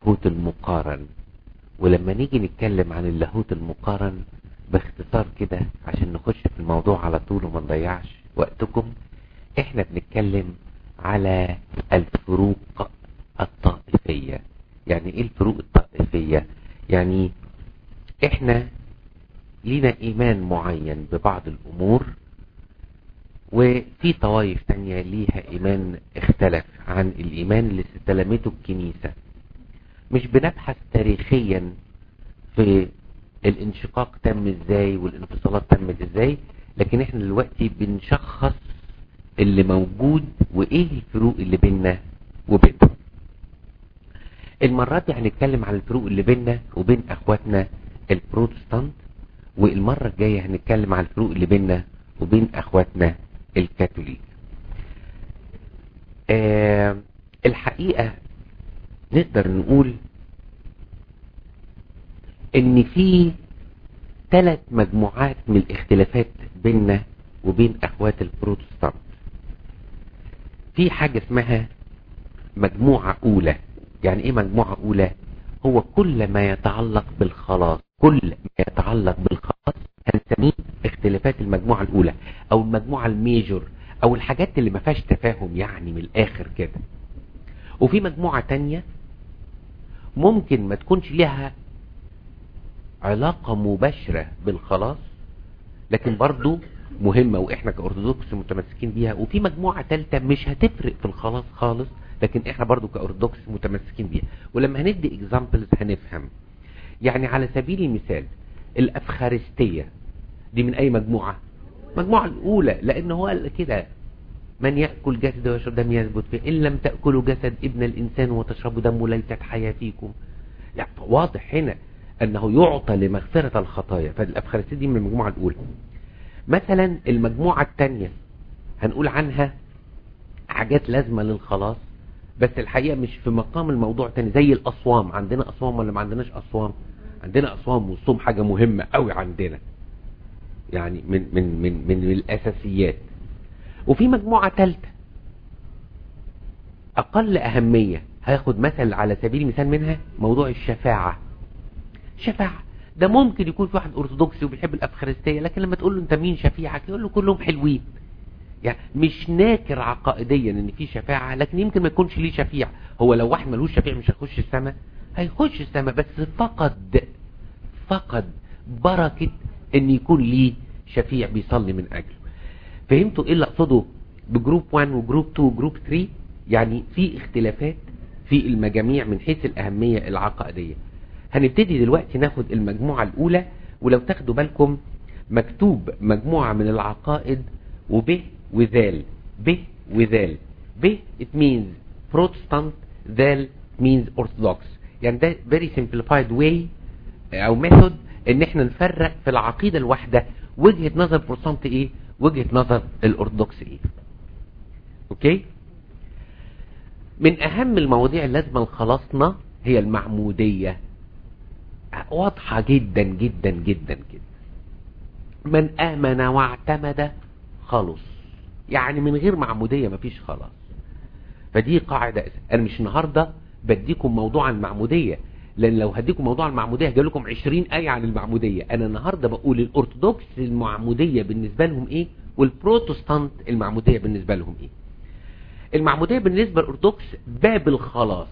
اللاهوت المقارن ولما نيجي نتكلم عن اللاهوت المقارن باختصار كده عشان نخش في الموضوع على طول وما نضيعش وقتكم احنا بنتكلم على الفروق الطائفية يعني ايه الفروق الطائفية يعني احنا لينا ايمان معين ببعض الامور وفي طوائف تانية ليها ايمان اختلف عن الايمان اللي استلمته الكنيسة مش بنبحث تاريخيا في الانشقاق تم ازاي والانفصالات تمت ازاي لكن احنا دلوقتي بنشخص اللي موجود وايه الفروق اللي بيننا وبينهم المرات دي هنتكلم عن الفروق اللي بيننا وبين اخواتنا البروتستانت والمرة الجاية هنتكلم عن الفروق اللي بيننا وبين اخواتنا الكاثوليك آه الحقيقة نقدر نقول ان في ثلاث مجموعات من الاختلافات بيننا وبين اخوات البروتستانت في حاجة اسمها مجموعة اولى يعني ايه مجموعة اولى هو كل ما يتعلق بالخلاص كل ما يتعلق بالخلاص هنسميه اختلافات المجموعة الاولى او المجموعة الميجور او الحاجات اللي ما فيهاش تفاهم يعني من الاخر كده وفي مجموعة تانية ممكن ما تكونش لها علاقة مباشرة بالخلاص لكن برضو مهمة واحنا كأرثوذكس متمسكين بيها وفي مجموعة تالتة مش هتفرق في الخلاص خالص لكن احنا برضو كأرثوذكس متمسكين بيها ولما هندي اكزامبلز هنفهم يعني على سبيل المثال الافخارستية دي من اي مجموعة مجموعة الاولى لان هو قال كده من يأكل جسد ويشرب دم يثبت فيه إن لم تأكلوا جسد ابن الإنسان وتشربوا دمه ليست حياة فيكم يعني واضح هنا أنه يعطى لمغفرة الخطايا فالأفخارستية دي من المجموعة الأولى مثلا المجموعة الثانية هنقول عنها حاجات لازمة للخلاص بس الحقيقة مش في مقام الموضوع تاني زي الأصوام عندنا أصوام ولا ما عندناش أصوام عندنا أصوام والصوم حاجة مهمة قوي عندنا يعني من من من من الأساسيات وفي مجموعة ثالثة أقل أهمية هاخد مثل على سبيل المثال منها موضوع الشفاعة شفاعة ده ممكن يكون في واحد أرثوذكسي وبيحب الأفخارستية لكن لما تقول له أنت مين شفيعك يقول له كلهم حلوين يعني مش ناكر عقائديا ان في شفاعة لكن يمكن ما يكونش ليه شفيع هو لو واحد ملوش شفيع مش هيخش السماء هيخش السماء بس فقد فقد بركة ان يكون ليه شفيع بيصلي من اجله فهمتوا ايه اللي اقصده بجروب 1 وجروب 2 وجروب 3 يعني في اختلافات في المجاميع من حيث الاهمية العقائدية هنبتدي دلوقتي ناخد المجموعة الاولى ولو تاخدوا بالكم مكتوب مجموعة من العقائد وب وذال ب وذال ب it means Protestant ذال means Orthodox يعني ده very simplified way او method ان احنا نفرق في العقيدة الواحدة وجهة نظر بروتستانت ايه وجهة نظر الارثوذكس ايه اوكي من اهم المواضيع اللازمة لخلاصنا هي المعمودية واضحة جدا جدا جدا جدا من امن واعتمد خلص يعني من غير معمودية مفيش خلاص فدي قاعدة انا مش النهاردة بديكم موضوع المعمودية لان لو هديكم موضوع المعمودية هجيب لكم 20 آية عن المعمودية انا النهاردة بقول الارثوذكس المعمودية بالنسبة لهم ايه والبروتستانت المعمودية بالنسبة لهم ايه المعمودية بالنسبة للارثوذكس باب الخلاص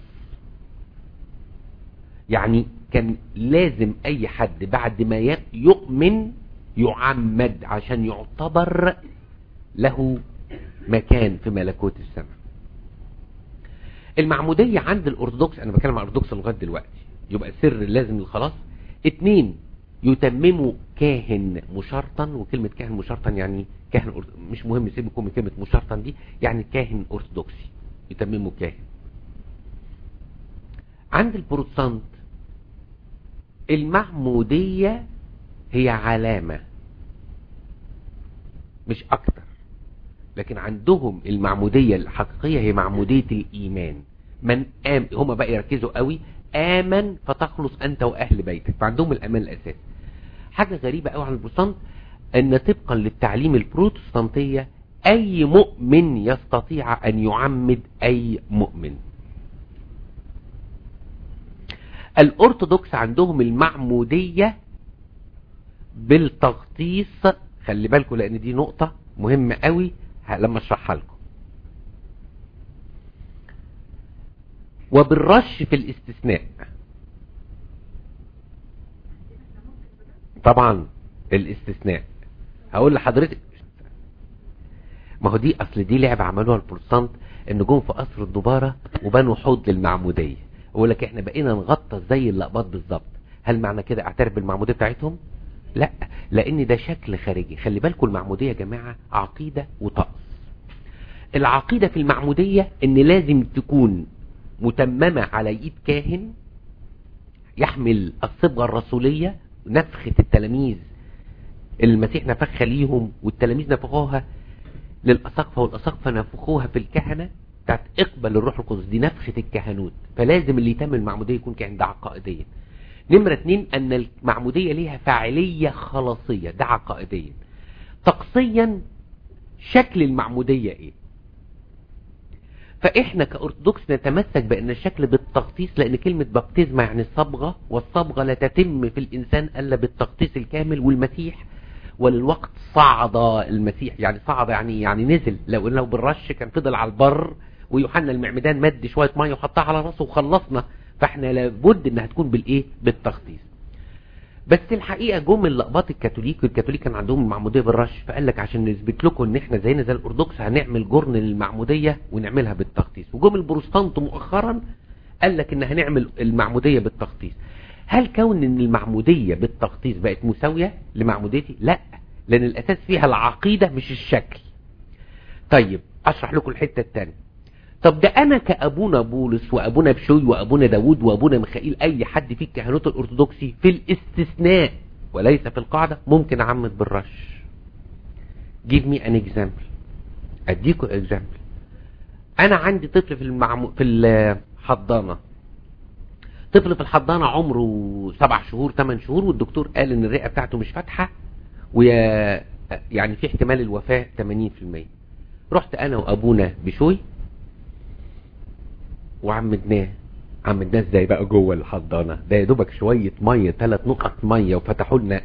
يعني كان لازم اي حد بعد ما يؤمن يعمد عشان يعتبر له مكان في ملكوت السماء المعمودية عند الارثوذكس انا بتكلم عن الارثوذكس لغايه دلوقتي يبقى السر لازم للخلاص اتنين يتمموا كاهن مشرطا وكلمة كاهن مشرطا يعني كاهن أرث... مش مهم سيبكم من كلمة مشرطا دي يعني كاهن ارثوذكسي يتمموا كاهن عند البروتستانت المعمودية هي علامة مش اكتر لكن عندهم المعمودية الحقيقية هي معمودية الايمان من آم هم بقى يركزوا قوي امن فتخلص انت واهل بيتك فعندهم الامان الاساسي حاجة غريبة قوي عن البروتستانت ان طبقا للتعليم البروتستانتية اي مؤمن يستطيع ان يعمد اي مؤمن الارثوذكس عندهم المعمودية بالتغطيس خلي بالكم لان دي نقطة مهمة قوي لما اشرحها لكم وبالرش في الاستثناء طبعا الاستثناء هقول لحضرتك ما هو دي اصل دي لعبة عملوها البروتستانت ان جم في قصر الدبارة وبنوا حوض للمعمودية يقول لك احنا بقينا نغطس زي اللقبات بالظبط هل معنى كده اعترف بالمعمودية بتاعتهم لا لان ده شكل خارجي خلي بالكم المعمودية يا جماعة عقيدة وطقس العقيدة في المعمودية ان لازم تكون متممة على ايد كاهن يحمل الصبغة الرسولية نفخة التلاميذ المسيح نفخها ليهم والتلاميذ نفخوها للأساقفة والأساقفة نفخوها في الكهنة بتاعت اقبل الروح القدس دي نفخة الكهنوت فلازم اللي يتم المعمودية يكون كاهن ده عقائديا نمرة اتنين ان المعمودية ليها فاعلية خلاصية ده عقائديا طقسيا شكل المعمودية ايه فاحنا كأرثوذكس نتمسك بان الشكل بالتغطيس لان كلمة بابتزما يعني الصبغة والصبغة لا تتم في الانسان الا بالتغطيس الكامل والمسيح وللوقت صعد المسيح يعني صعد يعني يعني نزل لو لو بالرش كان فضل على البر ويوحنا المعمدان مد شويه ميه وحطها على راسه وخلصنا فاحنا لابد انها تكون بالايه بالتغطيس بس الحقيقه جم اللقبات الكاثوليك والكاثوليك كان عندهم المعموديه بالرش فقال لك عشان نثبت لكم ان احنا زينا زي الارثوذكس هنعمل جرن للمعموديه ونعملها بالتغطيس وجم البروتستانت مؤخرا قال لك ان هنعمل المعموديه بالتغطيس هل كون ان المعمودية بالتغطيس بقت مساوية لمعموديتي لا لان الاساس فيها العقيدة مش الشكل طيب اشرح لكم الحتة التانية طب ده انا كابونا بولس وابونا بشوي وابونا داود وابونا ميخائيل اي حد في الكهنوت الارثوذكسي في الاستثناء وليس في القاعدة ممكن اعمد بالرش give me an example اديكم example انا عندي طفل في المعمو... في الحضانة طفل في الحضانة عمره سبع شهور ثمان شهور والدكتور قال ان الرئة بتاعته مش فاتحة ويا يعني في احتمال الوفاة 80% رحت انا وابونا بشوي وعمدناه عمدناه ازاي بقى جوه الحضانة ده يا دوبك شوية مية ثلاث نقط مية وفتحوا لنا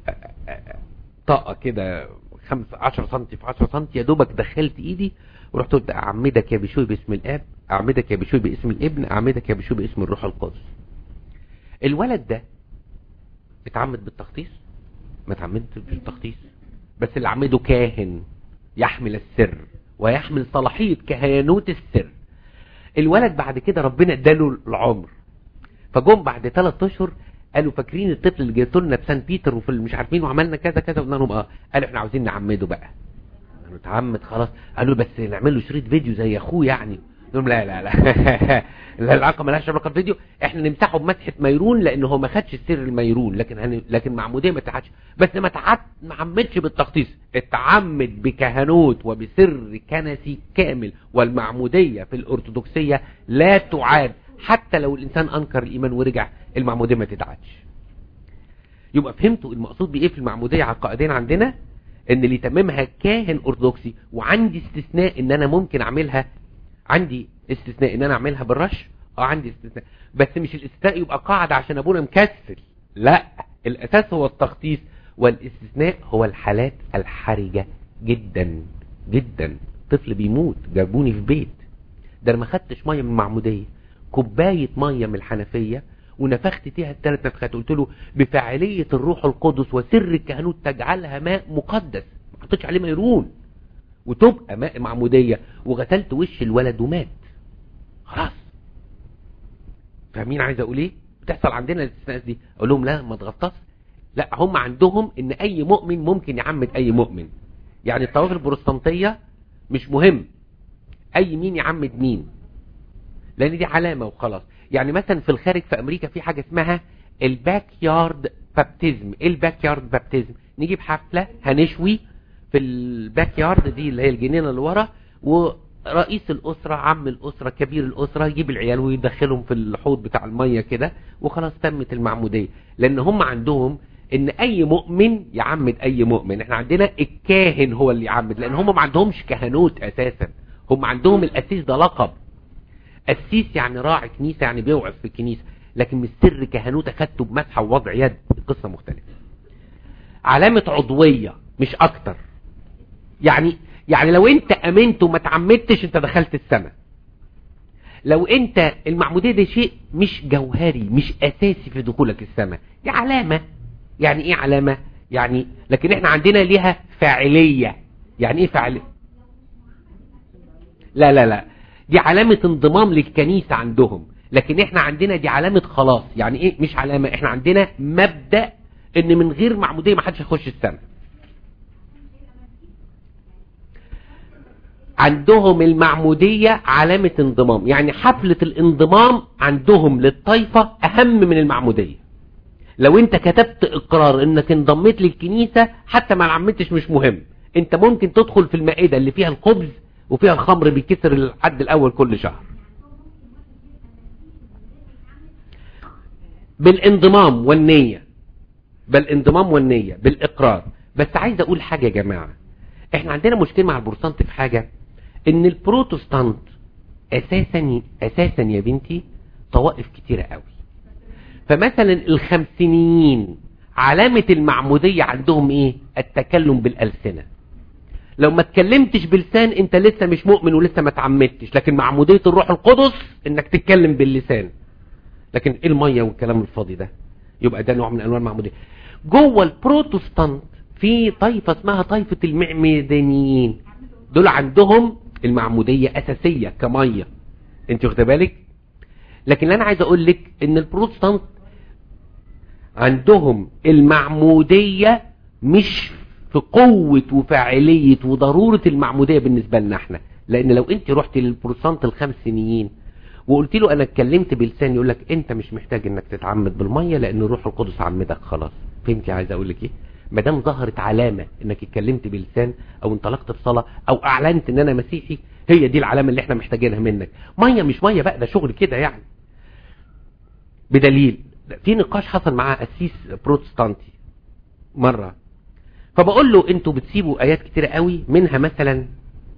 طاقة كده 5 10 سم في 10 سم يا دوبك دخلت ايدي ورحت قلت اعمدك يا بشوي باسم الاب اعمدك يا بشوي باسم الابن اعمدك يا بشوي باسم الروح القدس الولد ده اتعمد بالتخطيص ما اتعمدش بالتخطيص بس اللي عمده كاهن يحمل السر ويحمل صلاحية كهانوت السر الولد بعد كده ربنا اداله العمر فجم بعد ثلاث اشهر قالوا فاكرين الطفل اللي جيتوا لنا في سان بيتر وفي مش عارفين وعملنا كذا كذا قلنا لهم اه قالوا احنا عاوزين نعمده بقى قالوا اتعمد خلاص قالوا بس نعمل له شريط فيديو زي اخوه يعني لهم لا لا لا لا العلاقه مالهاش علاقه بالفيديو احنا نمسحه بمسحه ميرون لان هو ما خدش السر الميرون لكن هن... لكن معموديه ما اتعادش بس ما تعد ما عمدش بالتخطيص اتعمد بكهنوت وبسر كنسي كامل والمعموديه في الارثوذكسيه لا تعاد حتى لو الانسان انكر الايمان ورجع المعموديه ما تتعادش يبقى فهمتوا المقصود بايه في المعموديه عقائدين عندنا ان اللي يتممها كاهن ارثوذكسي وعندي استثناء ان انا ممكن اعملها عندي استثناء ان انا اعملها بالرش اه عندي استثناء بس مش الاستثناء يبقى قاعدة عشان ابونا مكسل لا الاساس هو التخطيص والاستثناء هو الحالات الحرجة جدا جدا طفل بيموت جابوني في بيت ده انا ما خدتش ميه من المعموديه كوبايه ميه من الحنفيه ونفخت فيها الثلاث نفخات قلت له بفاعليه الروح القدس وسر الكهنوت تجعلها ماء مقدس ما حطيتش عليه ميرون وتبقى ماء معمودية وغسلت وش الولد ومات خلاص فاهمين عايز اقول ايه بتحصل عندنا الاستثناءات دي اقول لهم لا ما تغطس لا هم عندهم ان اي مؤمن ممكن يعمد اي مؤمن يعني الطوائف البروتستانتيه مش مهم اي مين يعمد مين لان دي علامه وخلاص يعني مثلا في الخارج في امريكا في حاجه اسمها الباك يارد بابتيزم ايه الباك يارد بابتيزم نجيب حفله هنشوي في الباك يارد دي اللي هي الجنينه اللي ورا ورئيس الاسره عم الاسره كبير الاسره يجيب العيال ويدخلهم في الحوض بتاع الميه كده وخلاص تمت المعموديه لان هم عندهم ان اي مؤمن يعمد اي مؤمن احنا عندنا الكاهن هو اللي يعمد لان هم ما عندهمش كهنوت اساسا هم عندهم الاسيس ده لقب قسيس يعني راعي كنيسه يعني بيوعظ في الكنيسه لكن مش سر كهنوت اخدته بمسحه ووضع يد القصه مختلفه علامه عضويه مش اكتر يعني يعني لو انت امنت وما تعمدتش انت دخلت السماء لو انت المعمودية ده شيء مش جوهري مش اساسي في دخولك السماء دي علامة يعني ايه علامة يعني لكن احنا عندنا ليها فاعلية يعني ايه فاعلية لا لا لا دي علامة انضمام للكنيسة عندهم لكن احنا عندنا دي علامة خلاص يعني ايه مش علامة احنا عندنا مبدأ ان من غير معمودية ما حدش يخش السماء عندهم المعمودية علامة انضمام يعني حفلة الانضمام عندهم للطائفة اهم من المعمودية لو انت كتبت اقرار انك انضميت للكنيسة حتى ما عملتش مش مهم انت ممكن تدخل في المائدة اللي فيها الخبز وفيها الخمر بيكسر الحد الاول كل شهر بالانضمام والنية بالانضمام والنية بالاقرار بس عايز اقول حاجة يا جماعة احنا عندنا مشكلة مع البروتستانت في حاجة ان البروتستانت اساسا اساسا يا بنتي طوائف كتيرة قوي فمثلا الخمسينيين علامة المعمودية عندهم ايه التكلم بالألسنة لو ما اتكلمتش بلسان انت لسه مش مؤمن ولسه ما تعمدتش لكن معمودية الروح القدس انك تتكلم باللسان لكن ايه المية والكلام الفاضي ده يبقى ده نوع من انواع المعمودية جوه البروتستانت في طائفة اسمها طائفة المعمدانيين دول عندهم المعمودية اساسية كمية انت واخده بالك لكن انا عايز اقول لك ان البروتستانت عندهم المعمودية مش في قوة وفاعلية وضرورة المعمودية بالنسبة لنا احنا لان لو انت رحت للبروتستانت الخمسينيين وقلت له انا اتكلمت بلسان يقول لك انت مش محتاج انك تتعمد بالمية لان الروح القدس عمدك خلاص فهمتي عايز اقول لك ايه ما دام ظهرت علامة انك اتكلمت بلسان او انطلقت بصلاة او اعلنت ان انا مسيحي هي دي العلامة اللي احنا محتاجينها منك مية مش مية بقى ده شغل كده يعني بدليل في نقاش حصل مع قسيس بروتستانتي مرة فبقول له انتوا بتسيبوا ايات كتيرة قوي منها مثلا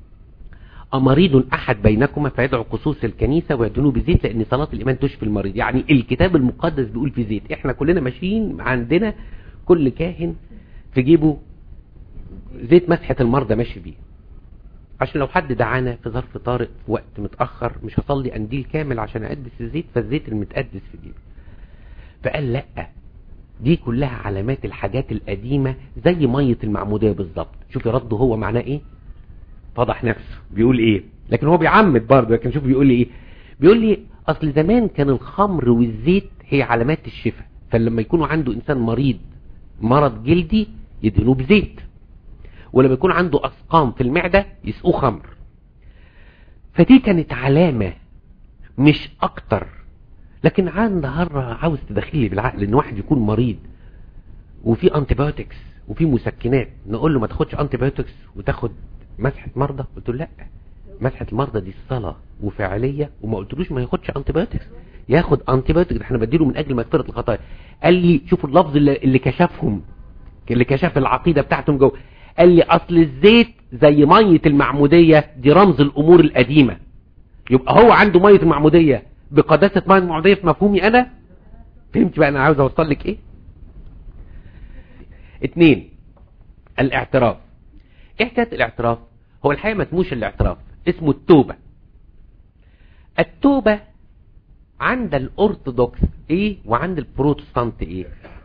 أمريض أحد بينكما فيدعو قصوص الكنيسة ويدنوا بزيت لأن صلاة الإيمان تشفي المريض يعني الكتاب المقدس بيقول في زيت إحنا كلنا ماشيين عندنا كل كاهن في جيبه زيت مسحة المرضى ماشي بيه عشان لو حد دعانا في ظرف طارئ في وقت متأخر مش هصلي قنديل كامل عشان أقدس الزيت فالزيت المتقدس في جيبه فقال لأ دي كلها علامات الحاجات القديمة زي مية المعمودية بالظبط شوفي رده هو معناه ايه فضح نفسه بيقول ايه لكن هو بيعمد برضه لكن شوف بيقول لي ايه بيقول لي اصل زمان كان الخمر والزيت هي علامات الشفاء فلما يكونوا عنده انسان مريض مرض جلدي يدهنوه بزيت ولما يكون عنده اسقام في المعدة يسقوه خمر فدي كانت علامة مش اكتر لكن عن النهارده عاوز تدخلي بالعقل ان واحد يكون مريض وفي انتيبيوتكس وفي مسكنات نقول له ما تاخدش انتيبيوتكس وتاخد مسحة مرضى قلت له لا مسحة المرضى دي الصلاة وفعالية وما قلتلوش ما ياخدش انتيبيوتكس ياخد انتيبيوتكس احنا بديله من اجل مغفرة الخطايا قال لي شوفوا اللفظ اللي, اللي كشفهم اللي كشف العقيدة بتاعتهم جوه قال لي اصل الزيت زي مية المعمودية دي رمز الامور القديمة يبقى هو عنده مية المعمودية بقداسة مية المعمودية في مفهومي انا فهمت بقى انا عاوز اوصل لك ايه اتنين الاعتراف ايه حكايه الاعتراف هو الحقيقه ما اسموش الاعتراف اسمه التوبه التوبه عند الارثوذكس ايه وعند البروتستانت ايه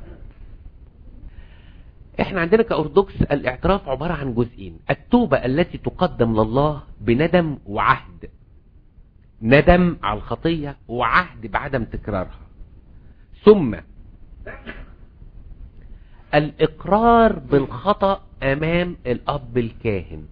احنا عندنا كارثوذكس الاعتراف عباره عن جزئين التوبه التي تقدم لله بندم وعهد ندم على الخطيه وعهد بعدم تكرارها ثم الإقرار بالخطأ أمام الأب الكاهن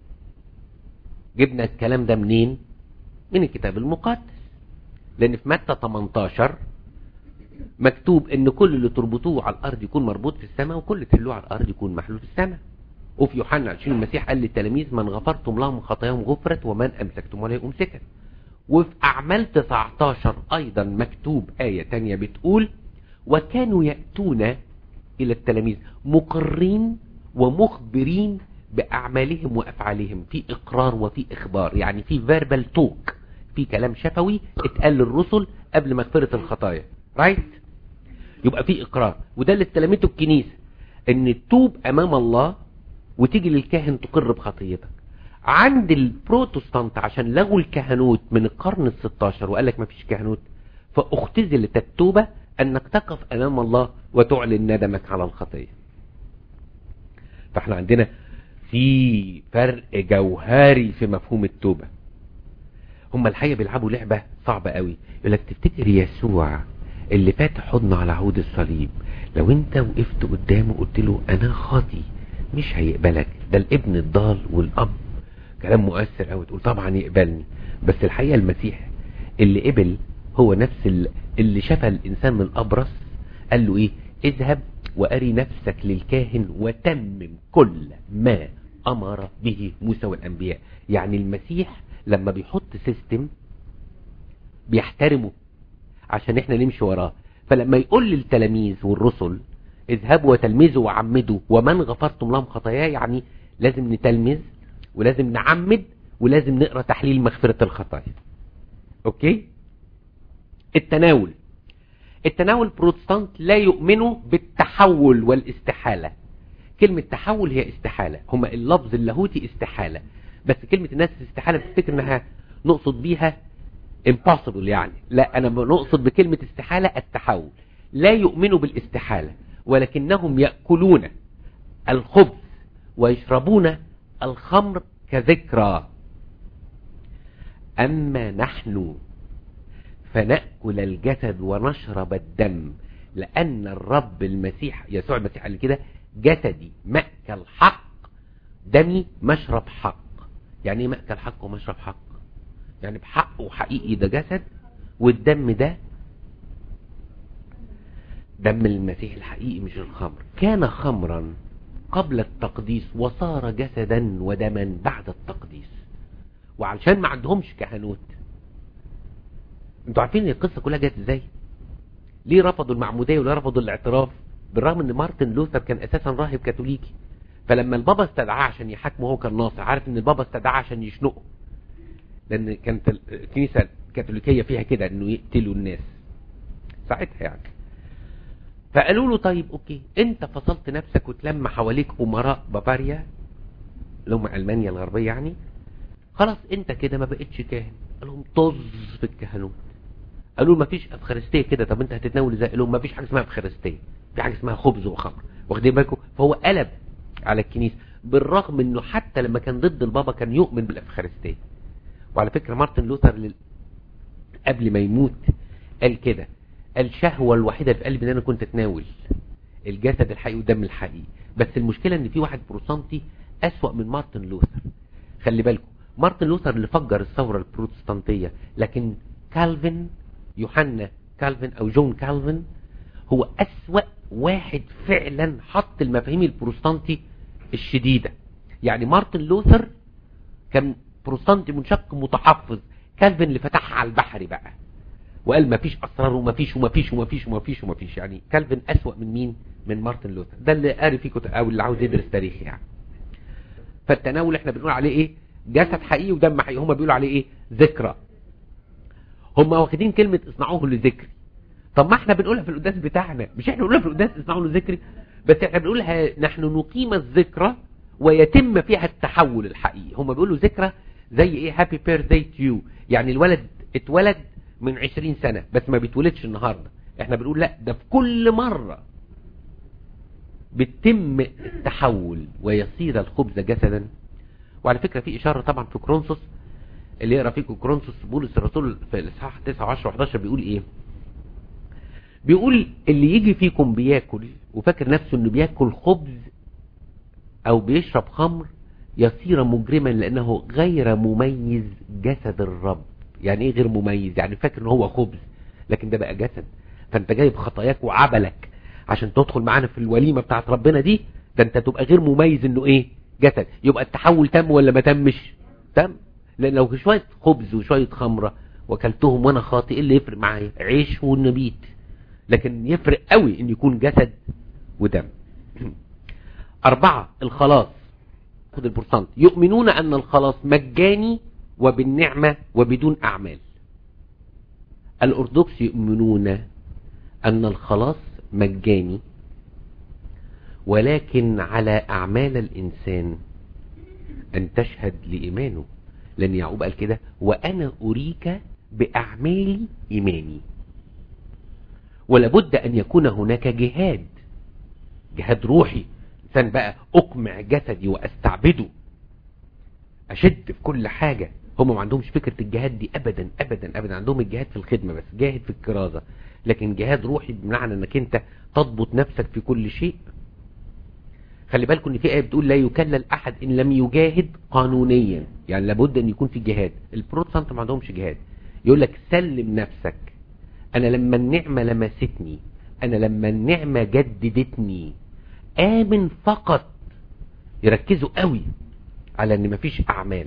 جبنا الكلام ده منين من الكتاب المقدس لأن في متى 18 مكتوب ان كل اللي تربطوه على الارض يكون مربوط في السماء وكل اللي تحلوه على الارض يكون محلول في السماء وفي يوحنا 20 المسيح قال للتلاميذ من غفرتم لهم خطاياهم غفرت ومن امسكتم عليه امسكت وفي اعمال 19 ايضا مكتوب آية تانية بتقول وكانوا يأتون الى التلاميذ مقرين ومخبرين باعمالهم وافعالهم في اقرار وفي اخبار يعني في فيربال توك في كلام شفوي اتقال للرسل قبل مغفرة الخطايا رايت يبقى في اقرار وده اللي استلمته الكنيسة ان تتوب امام الله وتيجي للكاهن تقر بخطيتك عند البروتستانت عشان لغوا الكهنوت من القرن ال16 وقال لك مفيش كهنوت فاختزلت التوبة انك تقف امام الله وتعلن ندمك على الخطية فاحنا عندنا في فرق جوهري في مفهوم التوبة هم الحقيقة بيلعبوا لعبة صعبة قوي يقول لك تفتكر يسوع اللي فاتح حضنه على عود الصليب لو انت وقفت قدامه قلت له انا خاطي مش هيقبلك ده الابن الضال والاب كلام مؤثر قوي تقول طبعا يقبلني بس الحقيقة المسيح اللي قبل هو نفس اللي شفى الانسان من الابرص قال له ايه اذهب واري نفسك للكاهن وتمم كل ما امر به موسى والانبياء يعني المسيح لما بيحط سيستم بيحترمه عشان احنا نمشي وراه فلما يقول للتلاميذ والرسل اذهبوا وتلمذوا وعمدوا ومن غفرتم لهم خطاياه يعني لازم نتلمذ ولازم نعمد ولازم نقرا تحليل مغفرة الخطايا اوكي التناول التناول بروتستانت لا يؤمنوا بالتحول والاستحالة كلمة تحول هي استحالة هما اللفظ اللاهوتي استحالة بس كلمة الناس استحالة بتفتكر انها نقصد بيها impossible يعني لا انا نقصد بكلمة استحالة التحول لا يؤمنوا بالاستحالة ولكنهم يأكلون الخبز ويشربون الخمر كذكرى اما نحن فنأكل الجسد ونشرب الدم لأن الرب المسيح يسوع المسيح قال كده جسدي مأكل حق دمي مشرب حق يعني ايه مأكل حق ومشرب حق يعني بحق وحقيقي ده جسد والدم ده دم المسيح الحقيقي مش الخمر كان خمرا قبل التقديس وصار جسدا ودما بعد التقديس وعلشان ما عندهمش كهنوت انتوا عارفين القصة كلها جت ازاي ليه رفضوا المعمودية وليه رفضوا الاعتراف بالرغم ان مارتن لوثر كان اساسا راهب كاثوليكي فلما البابا استدعاه عشان يحاكمه هو كان ناصر عارف ان البابا استدعاه عشان يشنقه لان كانت الكنيسة الكاثوليكية فيها كده انه يقتلوا الناس ساعتها يعني فقالوا له طيب اوكي انت فصلت نفسك وتلم حواليك امراء بافاريا اللي هم المانيا الغربية يعني خلاص انت كده ما بقتش كاهن قال لهم طز في الكهنوت قالوا ما فيش افخارستيه كده طب انت هتتناول ازاي قال لهم ما فيش حاجه اسمها افخارستيه في حاجه اسمها خبز وخمر واخدين بالكم فهو قلب على الكنيسه بالرغم انه حتى لما كان ضد البابا كان يؤمن بالافخارستيه وعلى فكره مارتن لوثر لل... قبل ما يموت قال كده الشهوه الوحيده في قلبي ان انا كنت اتناول الجسد الحقيقي والدم الحقيقي بس المشكله ان في واحد بروتستانتي اسوأ من مارتن لوثر خلي بالكم مارتن لوثر اللي فجر الثورة البروتستانتية لكن كالفن يوحنا كالفن او جون كالفن هو اسوأ واحد فعلا حط المفاهيم البروتستانتي الشديدة يعني مارتن لوثر كان بروتستانتي منشق متحفظ كالفن اللي فتحها على البحر بقى وقال ما فيش اسرار وما فيش وما فيش وما فيش وما فيش وما فيش يعني كالفن اسوأ من مين من مارتن لوثر ده اللي قاري فيه كتب او اللي عاوز يدرس تاريخ يعني فالتناول احنا بنقول عليه ايه جسد حقيقي ودم حقيقي هم بيقولوا عليه ايه ذكرى هم واخدين كلمة اصنعوه لذكري طب ما احنا بنقولها في القداس بتاعنا مش احنا بنقولها في القداس اصنعوه لذكري بس احنا بنقولها نحن نقيم الذكرى ويتم فيها التحول الحقيقي هم بيقولوا ذكرى زي ايه هابي بيرثداي تو يو يعني الولد اتولد من 20 سنة بس ما بيتولدش النهاردة احنا بنقول لا ده في كل مرة بتتم التحول ويصير الخبز جسدا وعلى فكرة في إشارة طبعا في كرونسوس اللي يقرأ فيكم كرونسوس بولس الرسول في الإصحاح 9 و10 و11 بيقول إيه بيقول اللي يجي فيكم بياكل وفاكر نفسه إنه بياكل خبز أو بيشرب خمر يصير مجرما لأنه غير مميز جسد الرب يعني إيه غير مميز يعني فاكر إن هو خبز لكن ده بقى جسد فأنت جايب خطاياك وعبلك عشان تدخل معانا في الوليمة بتاعت ربنا دي ده أنت تبقى غير مميز إنه إيه جسد يبقى التحول تم ولا ما تمش تم لان لو شوية خبز وشوية خمرة وكلتهم وانا خاطئ ايه اللي يفرق معايا عيش والنبيت لكن يفرق قوي ان يكون جسد ودم اربعة الخلاص خد البرسنت يؤمنون ان الخلاص مجاني وبالنعمة وبدون اعمال الارثوذكس يؤمنون أن الخلاص مجاني ولكن على أعمال الإنسان أن تشهد لإيمانه لأن يعقوب قال كده وأنا أريك بأعمال إيماني ولابد أن يكون هناك جهاد جهاد روحي إنسان بقى أقمع جسدي وأستعبده أشد في كل حاجة هم ما عندهمش فكرة الجهاد دي أبدا أبدا أبدا عندهم الجهاد في الخدمة بس جاهد في الكرازة لكن جهاد روحي بمعنى أنك أنت تضبط نفسك في كل شيء خلي بالكم ان في آية بتقول لا يكلل أحد إن لم يجاهد قانونيا يعني لابد أن يكون في جهاد البروتستانت ما عندهمش جهاد يقول لك سلم نفسك أنا لما النعمة لمستني أنا لما النعمة جددتني آمن فقط يركزوا قوي على ان مفيش اعمال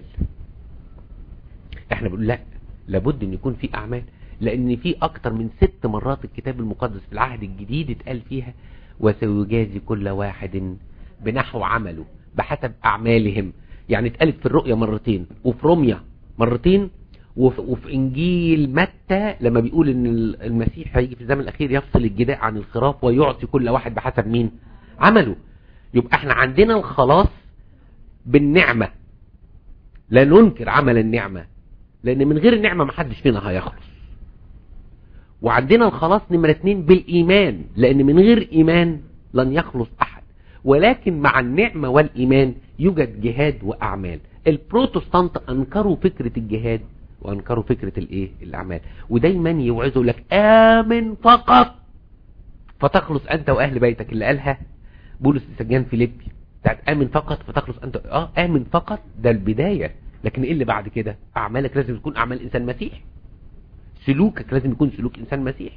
احنا بنقول لا لابد ان يكون في اعمال لان في اكتر من ست مرات الكتاب المقدس في العهد الجديد اتقال فيها وسيجازي كل واحد بنحو عمله بحسب اعمالهم يعني اتقالت في الرؤيا مرتين وفي روميا مرتين وفي, وفي انجيل متى لما بيقول ان المسيح هيجي في الزمن الاخير يفصل الجداء عن الخراف ويعطي كل واحد بحسب مين عمله يبقى احنا عندنا الخلاص بالنعمة لا ننكر عمل النعمة لان من غير النعمة ما حدش فينا هيخلص وعندنا الخلاص نمرة اتنين بالايمان لان من غير ايمان لن يخلص احد ولكن مع النعمة والايمان يوجد جهاد واعمال البروتستانت انكروا فكرة الجهاد وانكروا فكرة الايه الاعمال ودايما يوعظوا لك امن فقط فتخلص انت واهل بيتك اللي قالها بولس السجان فيليبي بتاعت امن فقط فتخلص انت اه امن فقط ده البداية لكن ايه اللي بعد كده اعمالك لازم تكون اعمال انسان مسيح سلوكك لازم يكون سلوك انسان مسيح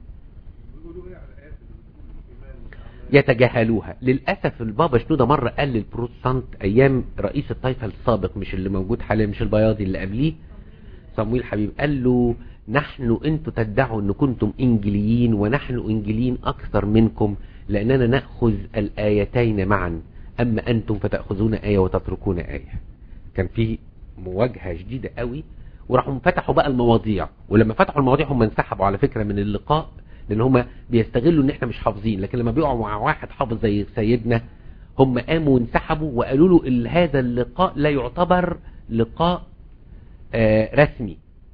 يتجاهلوها للأسف البابا شنودة مرة قال للبروتستانت أيام رئيس الطائفة السابق مش اللي موجود حاليا مش البياضي اللي قبليه صمويل حبيب قال له نحن انتم تدعوا ان كنتم انجليين ونحن انجليين اكثر منكم لاننا نأخذ الايتين معا اما انتم فتأخذون اية وتتركون اية كان في مواجهة شديدة قوي وراحوا فتحوا بقى المواضيع ولما فتحوا المواضيع هم انسحبوا على فكرة من اللقاء لان هم بيستغلوا ان احنا مش حافظين لكن لما بيقعوا مع واحد حافظ زي سيدنا هم قاموا وانسحبوا وقالوا له هذا اللقاء لا يعتبر لقاء آه رسمي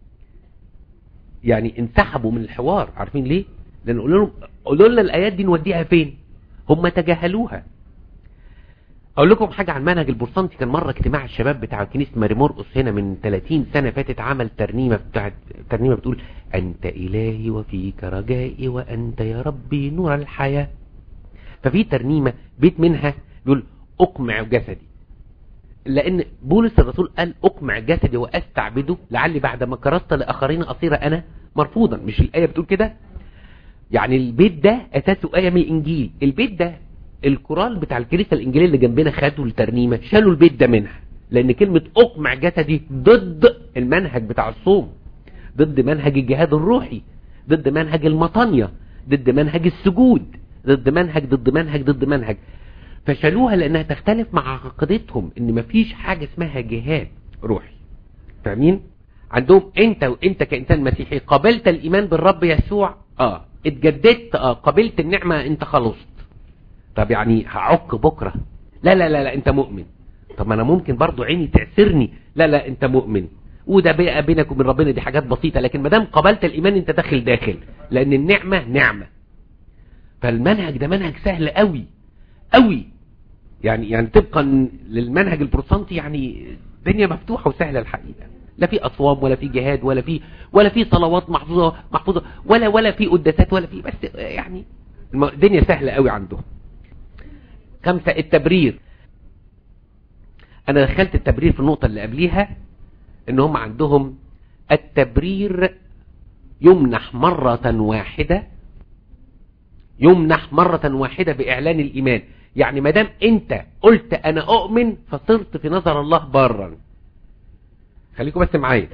يعني انسحبوا من الحوار عارفين ليه لان قولوا لهم قولوا لنا الايات دي نوديها فين هم تجاهلوها اقول لكم حاجة عن منهج البورسنتي كان مرة اجتماع الشباب بتاع كنيسة ماري مرقس هنا من 30 سنة فاتت عمل ترنيمة بتاعت ترنيمة بتقول انت الهي وفيك رجائي وانت يا ربي نور الحياة ففي ترنيمة بيت منها بيقول اقمع جسدي لان بولس الرسول قال اقمع جسدي واستعبده لعلي بعد ما كرست لاخرين اصير انا مرفوضا مش الايه بتقول كده يعني البيت ده اساسه ايه من الانجيل البيت ده الكورال بتاع الكنيسه الانجيليه اللي جنبنا خدوا الترنيمه شالوا البيت ده منها لان كلمه اقمع جسدي ضد المنهج بتاع الصوم ضد منهج الجهاد الروحي ضد منهج المطانيه ضد منهج السجود ضد منهج ضد منهج ضد منهج فشالوها لانها تختلف مع عقيدتهم ان مفيش حاجة اسمها جهاد روحي فاهمين عندهم انت وانت كانسان مسيحي قبلت الايمان بالرب يسوع اه اتجددت اه قبلت النعمة انت خلصت طب يعني هعك بكرة لا لا لا لا انت مؤمن طب ما انا ممكن برضو عيني تعسرني لا لا انت مؤمن وده بقى بينك وبين ربنا دي حاجات بسيطة لكن ما دام قبلت الايمان انت داخل داخل لان النعمة نعمة فالمنهج ده منهج سهل قوي قوي يعني يعني طبقا للمنهج البروتستانتي يعني الدنيا مفتوحة وسهلة الحقيقة لا في اصوام ولا في جهاد ولا في ولا في صلوات محفوظة محفوظة ولا ولا في قداسات ولا في بس يعني الدنيا سهلة قوي عندهم خمسة التبرير انا دخلت التبرير في النقطة اللي قبليها ان هم عندهم التبرير يمنح مرة واحدة يمنح مرة واحدة باعلان الايمان يعني ما دام انت قلت انا اؤمن فصرت في نظر الله برا خليكم بس معايا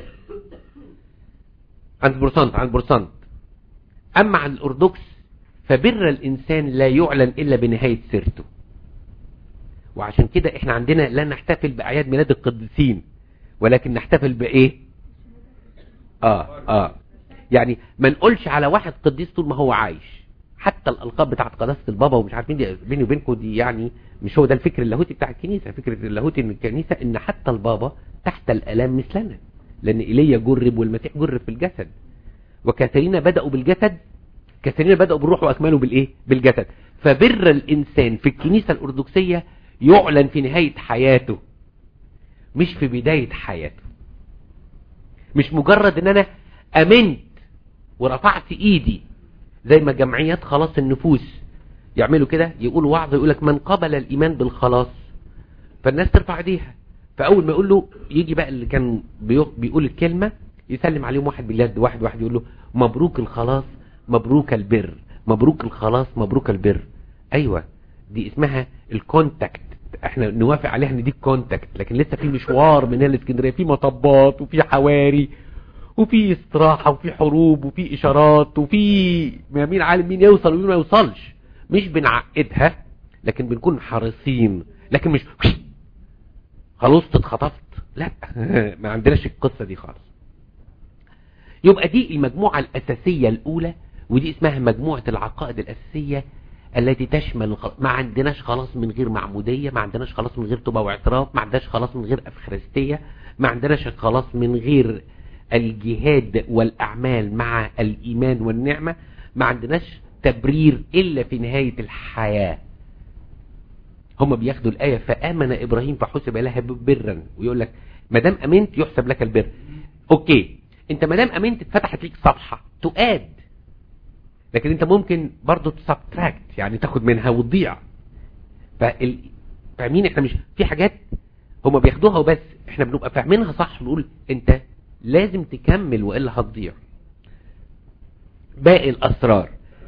عند بورسانت عند بورسانت اما عن الارثوذكس فبر الانسان لا يعلن الا بنهاية سيرته وعشان كده احنا عندنا لا نحتفل باعياد ميلاد القديسين ولكن نحتفل بايه اه اه يعني ما نقولش على واحد قديس طول ما هو عايش حتى الالقاب بتاعت قداسه البابا ومش عارفين دي بيني وبينكم دي يعني مش هو ده الفكر اللاهوتي بتاع الكنيسه فكره اللاهوتي ان الكنيسه ان حتى البابا تحت الالام مثلنا لان ايليا جرب والمسيح جرب في الجسد وكثيرين بداوا بالجسد كثيرين بداوا بالروح واكملوا بالايه بالجسد فبر الانسان في الكنيسه الارثوذكسيه يعلن في نهايه حياته مش في بدايه حياته مش مجرد ان انا امنت ورفعت ايدي زي ما جمعيات خلاص النفوس يعملوا كده يقولوا وعظ يقول لك من قبل الايمان بالخلاص فالناس ترفع ايديها فاول ما يقول له يجي بقى اللي كان بيقول الكلمه يسلم عليهم واحد باليد واحد واحد يقول له مبروك الخلاص مبروك البر مبروك الخلاص مبروك البر ايوه دي اسمها الكونتاكت احنا نوافق عليها ان دي الكونتاكت لكن لسه في مشوار من هنا لاسكندريه في مطبات وفي حواري وفي استراحة وفي حروب وفي اشارات وفي مين عالم مين يوصل ومين ما يوصلش مش بنعقدها لكن بنكون حريصين لكن مش خلاص اتخطفت لا ما عندناش القصة دي خالص يبقى دي المجموعة الأساسية الأولى ودي اسمها مجموعة العقائد الأساسية التي تشمل ما عندناش خلاص من غير معمودية ما عندناش خلاص من غير توبة واعتراف ما عندناش خلاص من غير أفخارستية ما عندناش خلاص من غير الجهاد والأعمال مع الإيمان والنعمة ما عندناش تبرير إلا في نهاية الحياة هم بياخدوا الآية فآمن إبراهيم فحسب لها برا ويقول لك ما دام أمنت يحسب لك البر أوكي انت ما دام أمنت اتفتحت ليك صفحة تؤاد لكن انت ممكن برضو تسبتراكت يعني تاخد منها وتضيع فال... فاهمين احنا مش في حاجات هما بياخدوها وبس احنا بنبقى فاهمينها صح نقول انت لازم تكمل وإلا هتضيع باقي الأسرار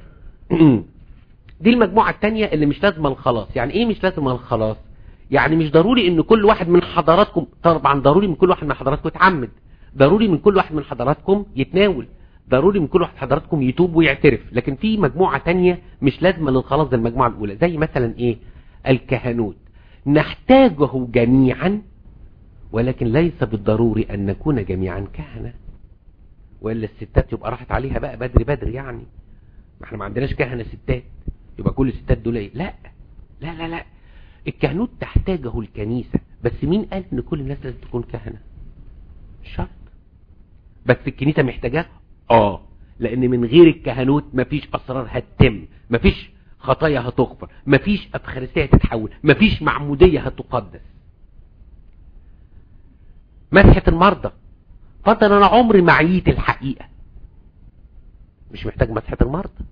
دي المجموعة التانية اللي مش لازمة الخلاص يعني ايه مش لازمة الخلاص يعني مش ضروري ان كل واحد من حضراتكم طبعا ضروري من كل واحد من حضراتكم يتعمد ضروري من كل واحد من حضراتكم يتناول ضروري من كل واحد حضراتكم يتوب ويعترف لكن في مجموعة تانية مش لازمة للخلاص زي المجموعة الاولى زي مثلا ايه الكهنوت نحتاجه جميعا ولكن ليس بالضروري أن نكون جميعا كهنة وإلا الستات يبقى راحت عليها بقى بدري بدري يعني ما احنا ما عندناش كهنة ستات يبقى كل الستات دول ايه لا لا لا لا الكهنوت تحتاجه الكنيسة بس مين قال ان كل الناس لازم تكون كهنة مش شرط بس الكنيسة محتاجاه اه لان من غير الكهنوت مفيش اسرار هتتم مفيش خطايا هتغفر مفيش افخارستية هتتحول مفيش معمودية هتقدس مسحة المرضى فضل انا عمري معيت الحقيقة مش محتاج مسحة المرضى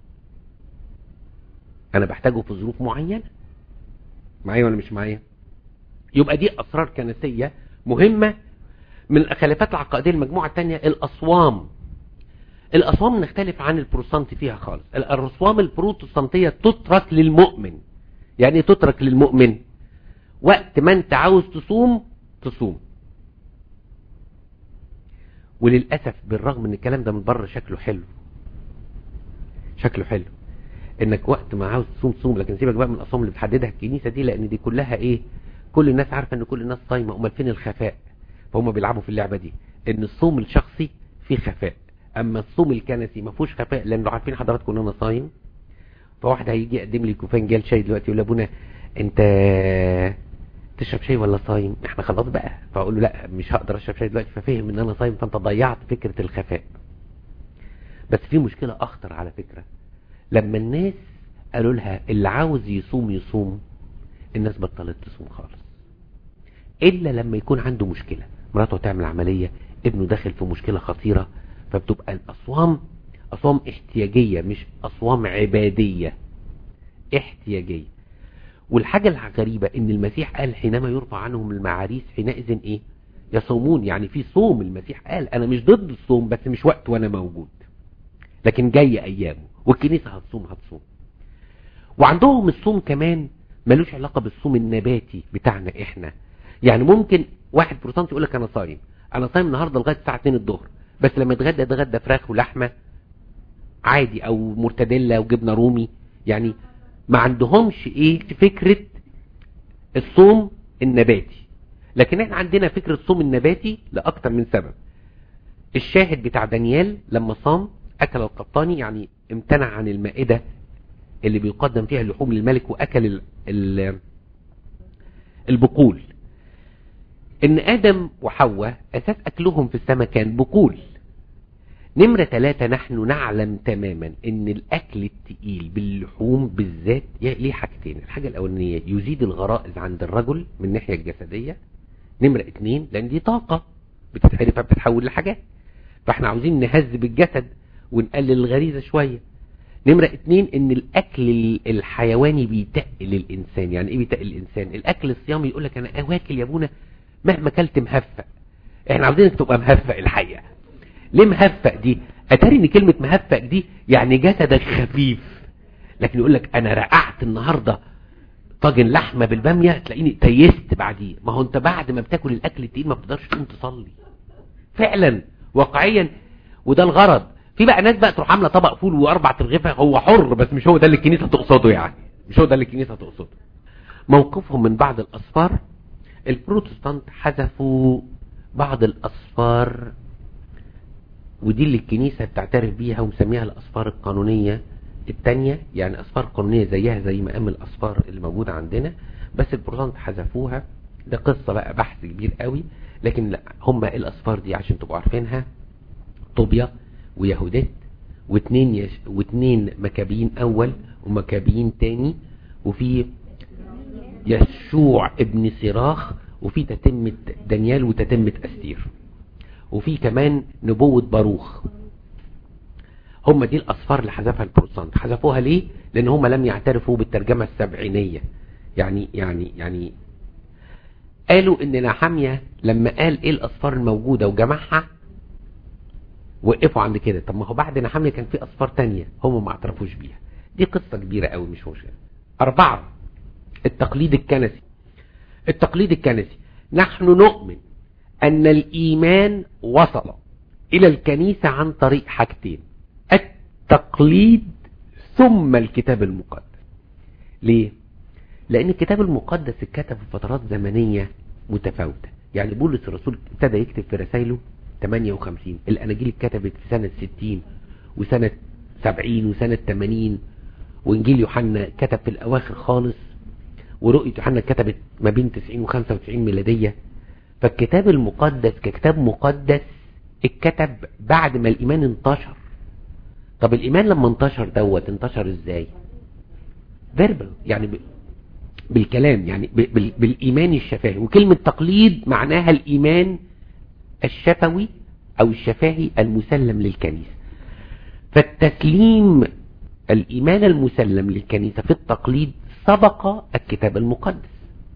انا بحتاجه في ظروف معينة معايا ولا مش معايا يبقى دي اسرار كنسية مهمة من الخلافات العقائدية المجموعة الثانية الاصوام الاصوام نختلف عن البروتستانت فيها خالص الاصوام البروتستانتية تترك للمؤمن يعني تترك للمؤمن وقت ما انت عاوز تصوم تصوم وللأسف بالرغم ان الكلام ده من بره شكله حلو شكله حلو انك وقت ما عاوز تصوم تصوم لكن سيبك بقى من الاصوام اللي بتحددها الكنيسة دي لان دي كلها ايه كل الناس عارفة ان كل الناس صايمة امال فين الخفاء فهم بيلعبوا في اللعبة دي ان الصوم الشخصي فيه خفاء اما الصوم الكنسي ما فيهوش خفاء لانه عارفين حضراتكم ان انا صايم فواحد هيجي يقدم لي كوبايه جال شاي دلوقتي يقول لابونا انت تشرب شاي ولا صايم احنا خلاص بقى فاقول له لا مش هقدر اشرب شاي دلوقتي ففهم ان انا صايم فانت ضيعت فكرة الخفاء بس في مشكلة اخطر على فكرة لما الناس قالوا لها اللي عاوز يصوم يصوم الناس بطلت تصوم خالص الا لما يكون عنده مشكلة مراته تعمل عملية ابنه داخل في مشكلة خطيرة فبتبقى الاصوام اصوام احتياجية مش اصوام عبادية احتياجية والحاجة الغريبة ان المسيح قال حينما يرفع عنهم المعاريس حينئذ ايه يصومون يعني في صوم المسيح قال انا مش ضد الصوم بس مش وقت وانا موجود لكن جاي ايامه والكنيسة هتصوم هتصوم وعندهم الصوم كمان ملوش علاقة بالصوم النباتي بتاعنا احنا يعني ممكن واحد بروتستانتي يقول لك انا صايم انا صايم النهارده لغايه الساعه 2 الظهر بس لما اتغدى اتغدى فراخ ولحمه عادي او مرتديلا وجبنه رومي يعني ما عندهمش ايه فكرة الصوم النباتي لكن احنا عندنا فكرة الصوم النباتي لأكتر من سبب الشاهد بتاع دانيال لما صام أكل القطاني يعني امتنع عن المائدة اللي بيقدم فيها اللحوم للملك واكل ال ال البقول ان ادم وحواء اساس اكلهم في السماء كان بقول نمرة ثلاثة نحن نعلم تماما ان الاكل التقيل باللحوم بالذات ليه حاجتين الحاجة الاولانية يزيد الغرائز عند الرجل من الناحية الجسدية نمرة اتنين لان دي طاقة بتتحرق فبتتحول لحاجات فاحنا عاوزين نهذب الجسد ونقلل الغريزة شوية نمرة اتنين ان الاكل الحيواني بيتقل الانسان يعني ايه بيتقل الانسان الاكل الصيامي يقول لك انا اواكل يا ابونا مهما اكلت مهفق احنا عاوزينك تبقى مهفق الحقيقة ليه مهفق دي اتاري ان كلمة مهفق دي يعني جسدك خفيف لكن يقول لك انا رقعت النهاردة طاجن لحمة بالبامية تلاقيني تيست بعديه ما هو انت بعد ما بتاكل الاكل التقيل ما بتقدرش تقوم تصلي فعلا واقعيا وده الغرض في بقى ناس بقى تروح عامله طبق فول واربع ترغيفه هو حر بس مش هو ده اللي الكنيسه تقصده يعني مش هو ده اللي الكنيسه تقصده موقفهم من بعض الاسفار البروتستانت حذفوا بعض الاسفار ودي اللي الكنيسة بتعترف بيها ومسميها الأسفار القانونية التانية يعني أسفار قانونية زيها زي مقام الأسفار اللي موجودة عندنا بس البروتستانت حذفوها ده قصة بقى بحث كبير قوي لكن لا هم الأسفار دي عشان تبقوا عارفينها طوبيا ويهودات واثنين يش... واثنين مكابين أول ومكابين تاني وفي يشوع ابن سراخ وفي تتمة دانيال وتتمة أستير وفي كمان نبوة باروخ هم دي الأصفار اللي حذفها البروتستانت حذفوها ليه لأن هم لم يعترفوا بالترجمة السبعينية يعني يعني يعني قالوا ان نحامية لما قال ايه الأصفار الموجودة وجمعها وقفوا عند كده طب ما هو بعد نحامية كان في أصفار تانية هم ما اعترفوش بيها دي قصة كبيرة قوي مش مشكلة أربعة التقليد الكنسي التقليد الكنسي نحن نؤمن أن الإيمان وصل إلى الكنيسة عن طريق حاجتين التقليد ثم الكتاب المقدس ليه؟ لأن الكتاب المقدس اتكتب في فترات زمنية متفاوتة يعني بولس الرسول ابتدى يكتب في رسائله 58 الأناجيل اتكتبت في سنة 60 وسنة 70 وسنة 80 وإنجيل يوحنا كتب في الأواخر خالص ورؤية يوحنا كتبت ما بين 90 و 95 ميلادية فالكتاب المقدس ككتاب مقدس اتكتب بعد ما الإيمان انتشر طب الإيمان لما انتشر دوت انتشر ازاي فيربال يعني ب... بالكلام يعني ب... بال... بالإيمان الشفاهي وكلمة تقليد معناها الإيمان الشفوي أو الشفاهي المسلم للكنيسة فالتسليم الإيمان المسلم للكنيسة في التقليد سبق الكتاب المقدس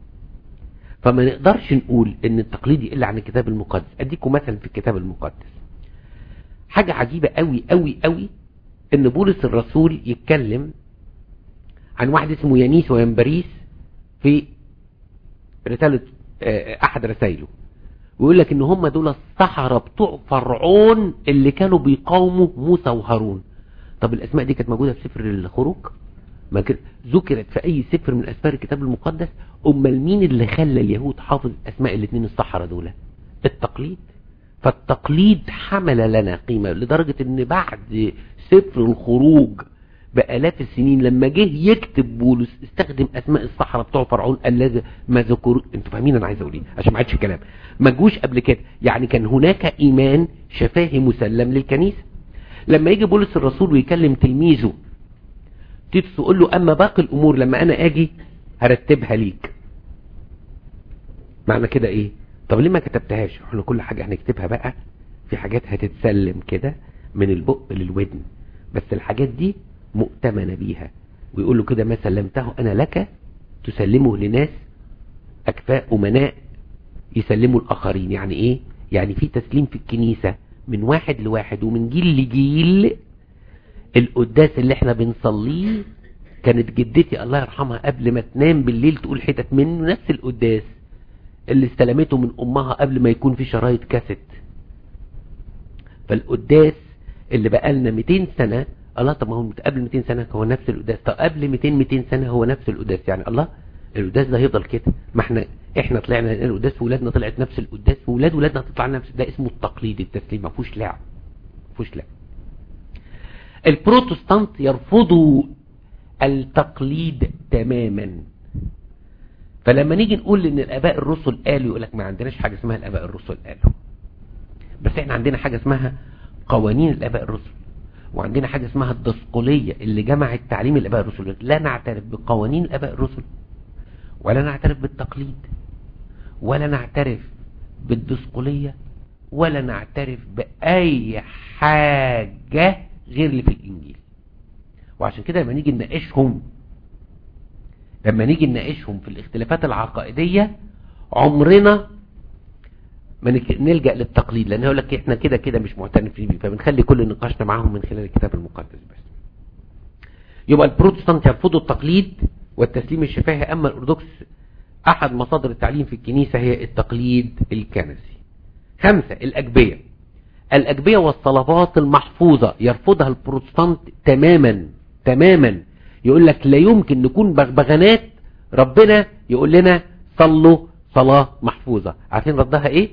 فما نقدرش نقول ان التقليد يقل عن الكتاب المقدس اديكم مثلا في الكتاب المقدس حاجة عجيبة قوي قوي قوي ان بولس الرسول يتكلم عن واحد اسمه يانيس وينبريس في رسالة احد رسائله ويقول لك ان هم دول السحرة بتوع فرعون اللي كانوا بيقاوموا موسى وهارون طب الاسماء دي كانت موجودة في سفر الخروج ما ذكرت في اي سفر من اسفار الكتاب المقدس امال مين اللي خلى اليهود حافظ اسماء الاثنين الصحراء دول التقليد فالتقليد حمل لنا قيمة لدرجة ان بعد سفر الخروج بآلاف السنين لما جه يكتب بولس استخدم اسماء الصحراء بتوع فرعون الذي ما ذكروا انتوا فاهمين انا عايز اقول ايه عشان ما عادش الكلام ما جوش قبل كده يعني كان هناك ايمان شفاهي مسلم للكنيسة لما يجي بولس الرسول ويكلم تلميذه تيتس تقول له اما باقي الامور لما انا اجي هرتبها ليك معنى كده ايه طب ليه ما كتبتهاش احنا كل حاجة هنكتبها بقى في حاجات هتتسلم كده من البق للودن بس الحاجات دي مؤتمنة بيها ويقول له كده ما سلمته انا لك تسلمه لناس اكفاء امناء يسلموا الاخرين يعني ايه يعني في تسليم في الكنيسة من واحد لواحد ومن جيل لجيل القداس اللي احنا بنصليه كانت جدتي الله يرحمها قبل ما تنام بالليل تقول حتت منه نفس القداس اللي استلمته من امها قبل ما يكون في شرايط كاسيت فالقداس اللي بقالنا 200 سنة الله طب ما هو قبل 200 سنة هو نفس القداس طب قبل 200 200 سنة هو نفس القداس يعني الله القداس ده هيفضل كده ما احنا احنا طلعنا القداس وولادنا طلعت نفس القداس وولاد ولادنا هتطلع نفس ده اسمه التقليد التسليم ما فيهوش لعب ما فيهوش لعب البروتستانت يرفضوا التقليد تماما فلما نيجي نقول ان الاباء الرسل قالوا يقول لك ما عندناش حاجة اسمها الاباء الرسل قالوا بس احنا عندنا حاجة اسمها قوانين الاباء الرسل وعندنا حاجة اسمها الدسقلية اللي جمعت تعليم الاباء الرسل لا نعترف بقوانين الاباء الرسل ولا نعترف بالتقليد ولا نعترف بالدسقلية ولا نعترف بأي حاجة غير اللي في الإنجيل وعشان كده لما نيجي نناقشهم لما نيجي نناقشهم في الاختلافات العقائدية عمرنا ما نلجأ للتقليد لأن يقول لك احنا كده كده مش معترفين بيه فبنخلي كل نقاشنا معاهم من خلال الكتاب المقدس بس يبقى البروتستانت يرفضوا التقليد والتسليم الشفاهي أما الأرثوذكس أحد مصادر التعليم في الكنيسة هي التقليد الكنسي خمسة الأجبية الأجبية والصلوات المحفوظة يرفضها البروتستانت تماما تماما يقول لك لا يمكن نكون بغبغانات ربنا يقول لنا صلوا صلاة محفوظة عارفين ردها ايه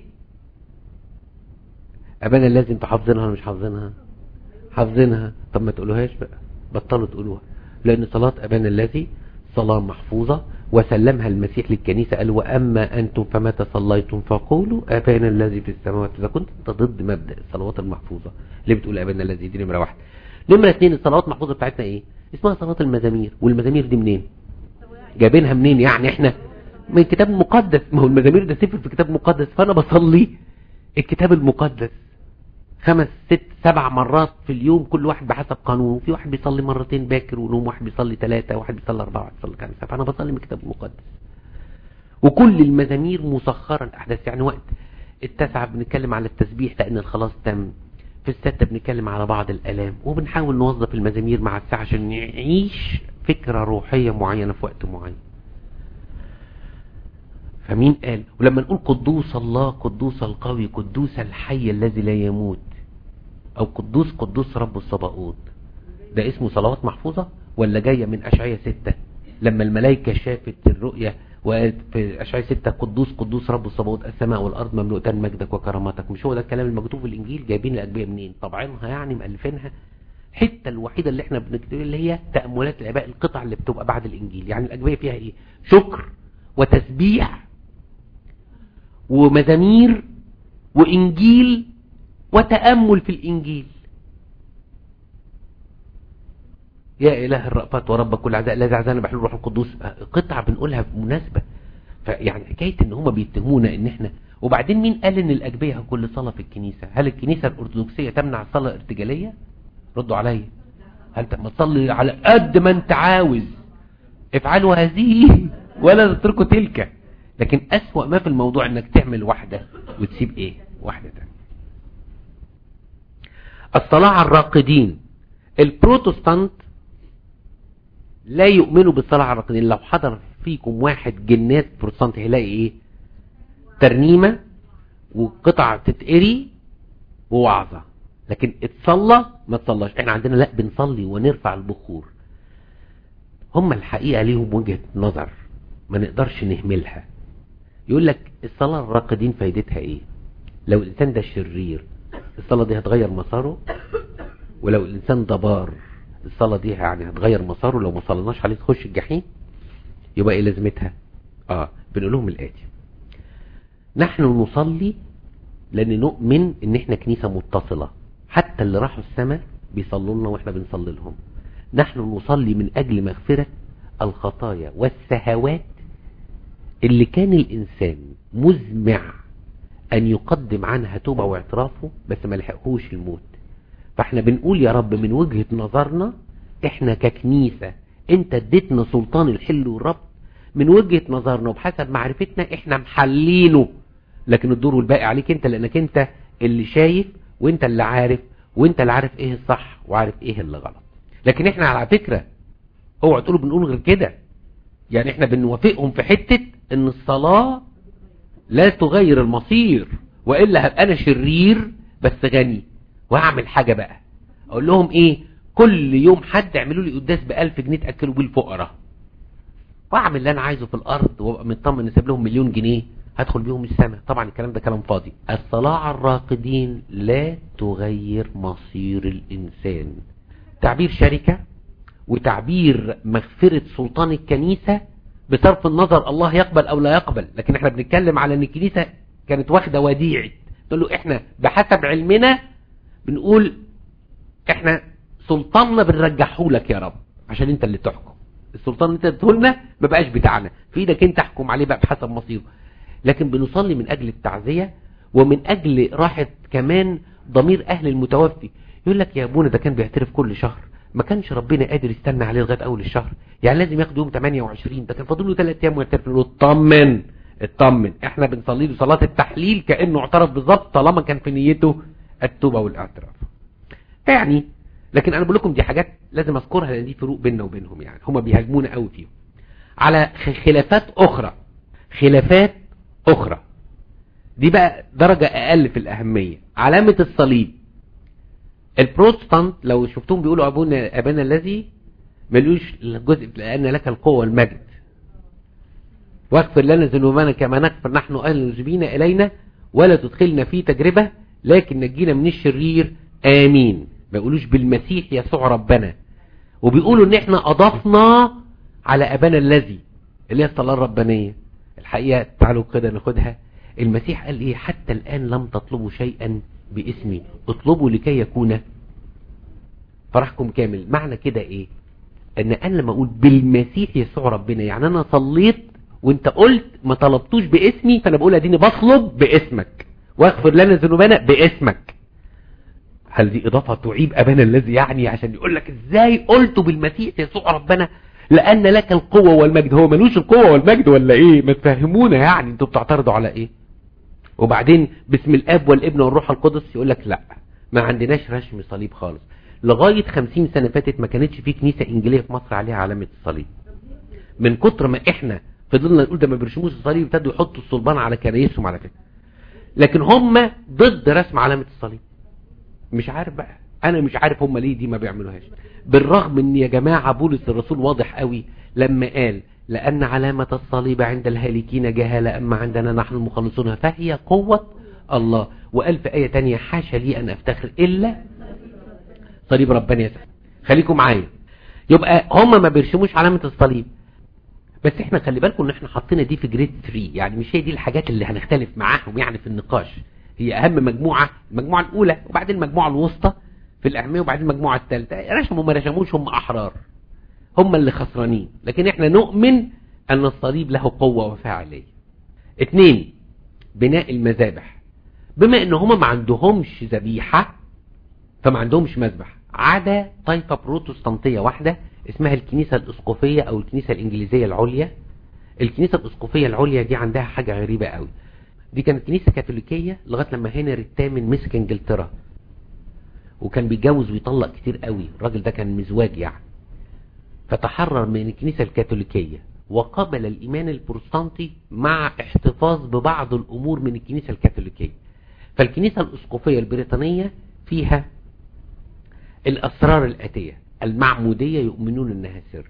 أبانا الذي انتوا حافظينها ولا مش حافظينها حافظينها طب ما تقولوهاش بقى بطلوا تقولوها لأن صلاة أبانا الذي صلاة محفوظة وسلمها المسيح للكنيسة قال وأما أنتم فمتى صليتم فقولوا أبانا الذي في السماوات إذا كنت أنت ضد مبدأ الصلوات المحفوظة ليه بتقول أبانا الذي دي نمرة واحد نمرة اثنين الصلوات المحفوظة بتاعتنا إيه اسمها صلاة المزامير والمزامير دي منين جايبينها منين يعني إحنا من الكتاب المقدس ما هو المزامير ده سفر في الكتاب المقدس فأنا بصلي الكتاب المقدس خمس ست سبع مرات في اليوم كل واحد بحسب قانونه في واحد بيصلي مرتين باكر ونوم واحد بيصلي ثلاثة واحد بيصلي أربعة واحد بيصلي خمسة فأنا بصلي من الكتاب المقدس وكل المزامير مسخرة الأحداث يعني وقت التاسعة بنتكلم على التسبيح لأن الخلاص تم في الستة بنتكلم على بعض الألام وبنحاول نوظف المزامير مع الساعة عشان نعيش فكرة روحية معينة في وقت معين فمين قال ولما نقول قدوس الله قدوس القوي قدوس الحي الذي لا يموت او قدوس قدوس رب الصباؤوت ده اسمه صلوات محفوظة ولا جاية من اشعية ستة لما الملائكة شافت الرؤية وقالت في اشعية ستة قدوس قدوس رب الصباؤوت السماء والارض مملوءتان مجدك وكرامتك مش هو ده الكلام المكتوب في الانجيل جايبين الاجبية منين طبعينها يعني مألفينها الحته الوحيدة اللي احنا بنكتبها اللي هي تأملات العباء القطع اللي بتبقى بعد الانجيل يعني الاجبية فيها ايه شكر وتسبيح ومزامير وإنجيل وتأمل في الإنجيل يا إله الرأفات ورب كل عزاء الذي عزانا بحلول روح القدوس قطعة بنقولها بمناسبة فيعني حكاية ان هم بيتهمونا ان احنا وبعدين مين قال ان الأجبية كل صلاة في الكنيسة هل الكنيسة الأرثوذكسية تمنع الصلاة ارتجالية ردوا عليا هل ما تصلي على قد ما انت عاوز افعلوا هذه ولا تتركوا تلك لكن أسوأ ما في الموضوع انك تعمل واحدة وتسيب ايه واحدة تانية الصلاة على الراقدين البروتستانت لا يؤمنوا بالصلاة على الراقدين لو حضر فيكم واحد جنات بروتستانت هيلاقي ايه ترنيمة وقطع تتقري ووعظة لكن اتصلى ما تصلاش احنا عندنا لا بنصلي ونرفع البخور هم الحقيقة ليهم وجهة نظر ما نقدرش نهملها يقول لك الصلاة الراقدين فايدتها ايه لو الانسان ده شرير الصلاة دي هتغير مساره ولو الانسان ده بار الصلاة دي يعني هتغير مساره لو ما صلناش عليه تخش الجحيم يبقى ايه لازمتها اه بنقول لهم الاتي نحن نصلي لان نؤمن ان احنا كنيسة متصلة حتى اللي راحوا السماء بيصلوا لنا واحنا بنصلي لهم نحن نصلي من اجل مغفرة الخطايا والسهوات اللي كان الإنسان مزمع أن يقدم عنها توبة واعترافه بس ما لحقهوش الموت فاحنا بنقول يا رب من وجهة نظرنا احنا ككنيسة انت اديتنا سلطان الحل والرب من وجهة نظرنا وبحسب معرفتنا احنا محلينه لكن الدور والباقي عليك انت لانك انت اللي شايف وانت اللي عارف وانت اللي عارف ايه الصح وعارف ايه اللي غلط لكن احنا على فكرة اوعوا تقولوا بنقول غير كده يعني احنا بنوافقهم في حتة ان الصلاة لا تغير المصير وإلا هبقى أنا شرير بس غني وهعمل حاجة بقى أقول لهم إيه كل يوم حد اعملوا لي قداس بألف جنيه تأكلوا بيه الفقراء وأعمل اللي أنا عايزه في الأرض وأبقى مطمن نسيب لهم مليون جنيه هدخل بيهم السماء طبعا الكلام ده كلام فاضي الصلاة على الراقدين لا تغير مصير الإنسان تعبير شركة وتعبير مغفرة سلطان الكنيسة بصرف النظر الله يقبل او لا يقبل لكن احنا بنتكلم على ان الكنيسة كانت واخدة وديعة تقول له احنا بحسب علمنا بنقول احنا سلطاننا بنرجحه لك يا رب عشان انت اللي تحكم السلطان اللي انت اديهولنا ما بقاش بتاعنا في ايدك انت احكم عليه بقى بحسب مصيره لكن بنصلي من اجل التعزية ومن اجل راحة كمان ضمير اهل المتوفي يقول لك يا ابونا ده كان بيعترف كل شهر ما كانش ربنا قادر يستنى عليه لغايه اول الشهر يعني لازم ياخد يوم 28 ده كان فاضل له 3 ايام ويعترف له اطمن اطمن احنا بنصلي له صلاه التحليل كانه اعترف بالظبط طالما كان في نيته التوبه والاعتراف يعني لكن انا بقول لكم دي حاجات لازم اذكرها لان دي فروق بيننا وبينهم يعني هما بيهاجمونا قوي فيهم على خلافات اخرى خلافات اخرى دي بقى درجة اقل في الاهمية علامة الصليب البروتستانت لو شفتهم بيقولوا ابونا ابانا الذي ملوش الجزء لان لك القوة والمجد واغفر لنا ذنوبنا كما نغفر نحن اهل المذنبين الينا ولا تدخلنا في تجربة لكن نجينا من الشرير امين ما يقولوش بالمسيح يسوع ربنا وبيقولوا ان احنا اضفنا على ابانا الذي اللي هي الصلاة الربانية الحقيقة تعالوا كده ناخدها المسيح قال ايه حتى الان لم تطلبوا شيئا باسمي اطلبوا لكي يكون فرحكم كامل معنى كده ايه ان انا لما اقول بالمسيح يسوع ربنا يعني انا صليت وانت قلت ما طلبتوش باسمي فانا بقول اديني بطلب باسمك واغفر لنا ذنوبنا باسمك هل دي اضافة تعيب ابانا الذي يعني عشان يقول لك ازاي قلت بالمسيح يسوع ربنا لان لك القوة والمجد هو ملوش القوة والمجد ولا ايه ما تفهمونا يعني انتوا بتعترضوا على ايه وبعدين باسم الاب والابن والروح القدس يقول لك لا ما عندناش رسم صليب خالص لغاية خمسين سنة فاتت ما كانتش في كنيسة انجيلية في مصر عليها علامة الصليب من كتر ما احنا فضلنا نقول ده ما بيرشموش الصليب ابتدوا يحطوا الصلبان على كنايسهم على فكرة لكن هم ضد رسم علامة الصليب مش عارف بقى انا مش عارف هم ليه دي ما بيعملوهاش بالرغم ان يا جماعة بولس الرسول واضح قوي لما قال لان علامة الصليب عند الهالكين جهالة اما عندنا نحن المخلصون فهي قوة الله وقال في اية تانية حاشا لي ان افتخر الا صليب ربنا يسوع خليكم معايا يبقى هم ما بيرشموش علامة الصليب بس احنا خلي بالكم ان احنا حاطينها دي في جريد 3 يعني مش هي دي الحاجات اللي هنختلف معاهم يعني في النقاش هي اهم مجموعة المجموعة الاولى وبعدين المجموعة الوسطى في الاهمية وبعدين المجموعة الثالثة رشموا ما رشموش هم احرار هم اللي خسرانين لكن احنا نؤمن ان الصليب له قوة وفاعلية اتنين بناء المذابح بما ان هم ما عندهمش ذبيحة فما عندهمش مذبح عدا طائفة بروتستانتية واحدة اسمها الكنيسة الاسقفية او الكنيسة الانجليزية العليا الكنيسة الاسقفية العليا دي عندها حاجة غريبة قوي دي كانت كنيسة كاثوليكية لغاية لما هنري الثامن مسك انجلترا وكان بيتجوز ويطلق كتير قوي الراجل ده كان مزواج يعني فتحرر من الكنيسة الكاثوليكية وقبل الإيمان البروتستانتي مع احتفاظ ببعض الأمور من الكنيسة الكاثوليكية فالكنيسة الأسقفية البريطانية فيها الأسرار الآتية المعمودية يؤمنون أنها سر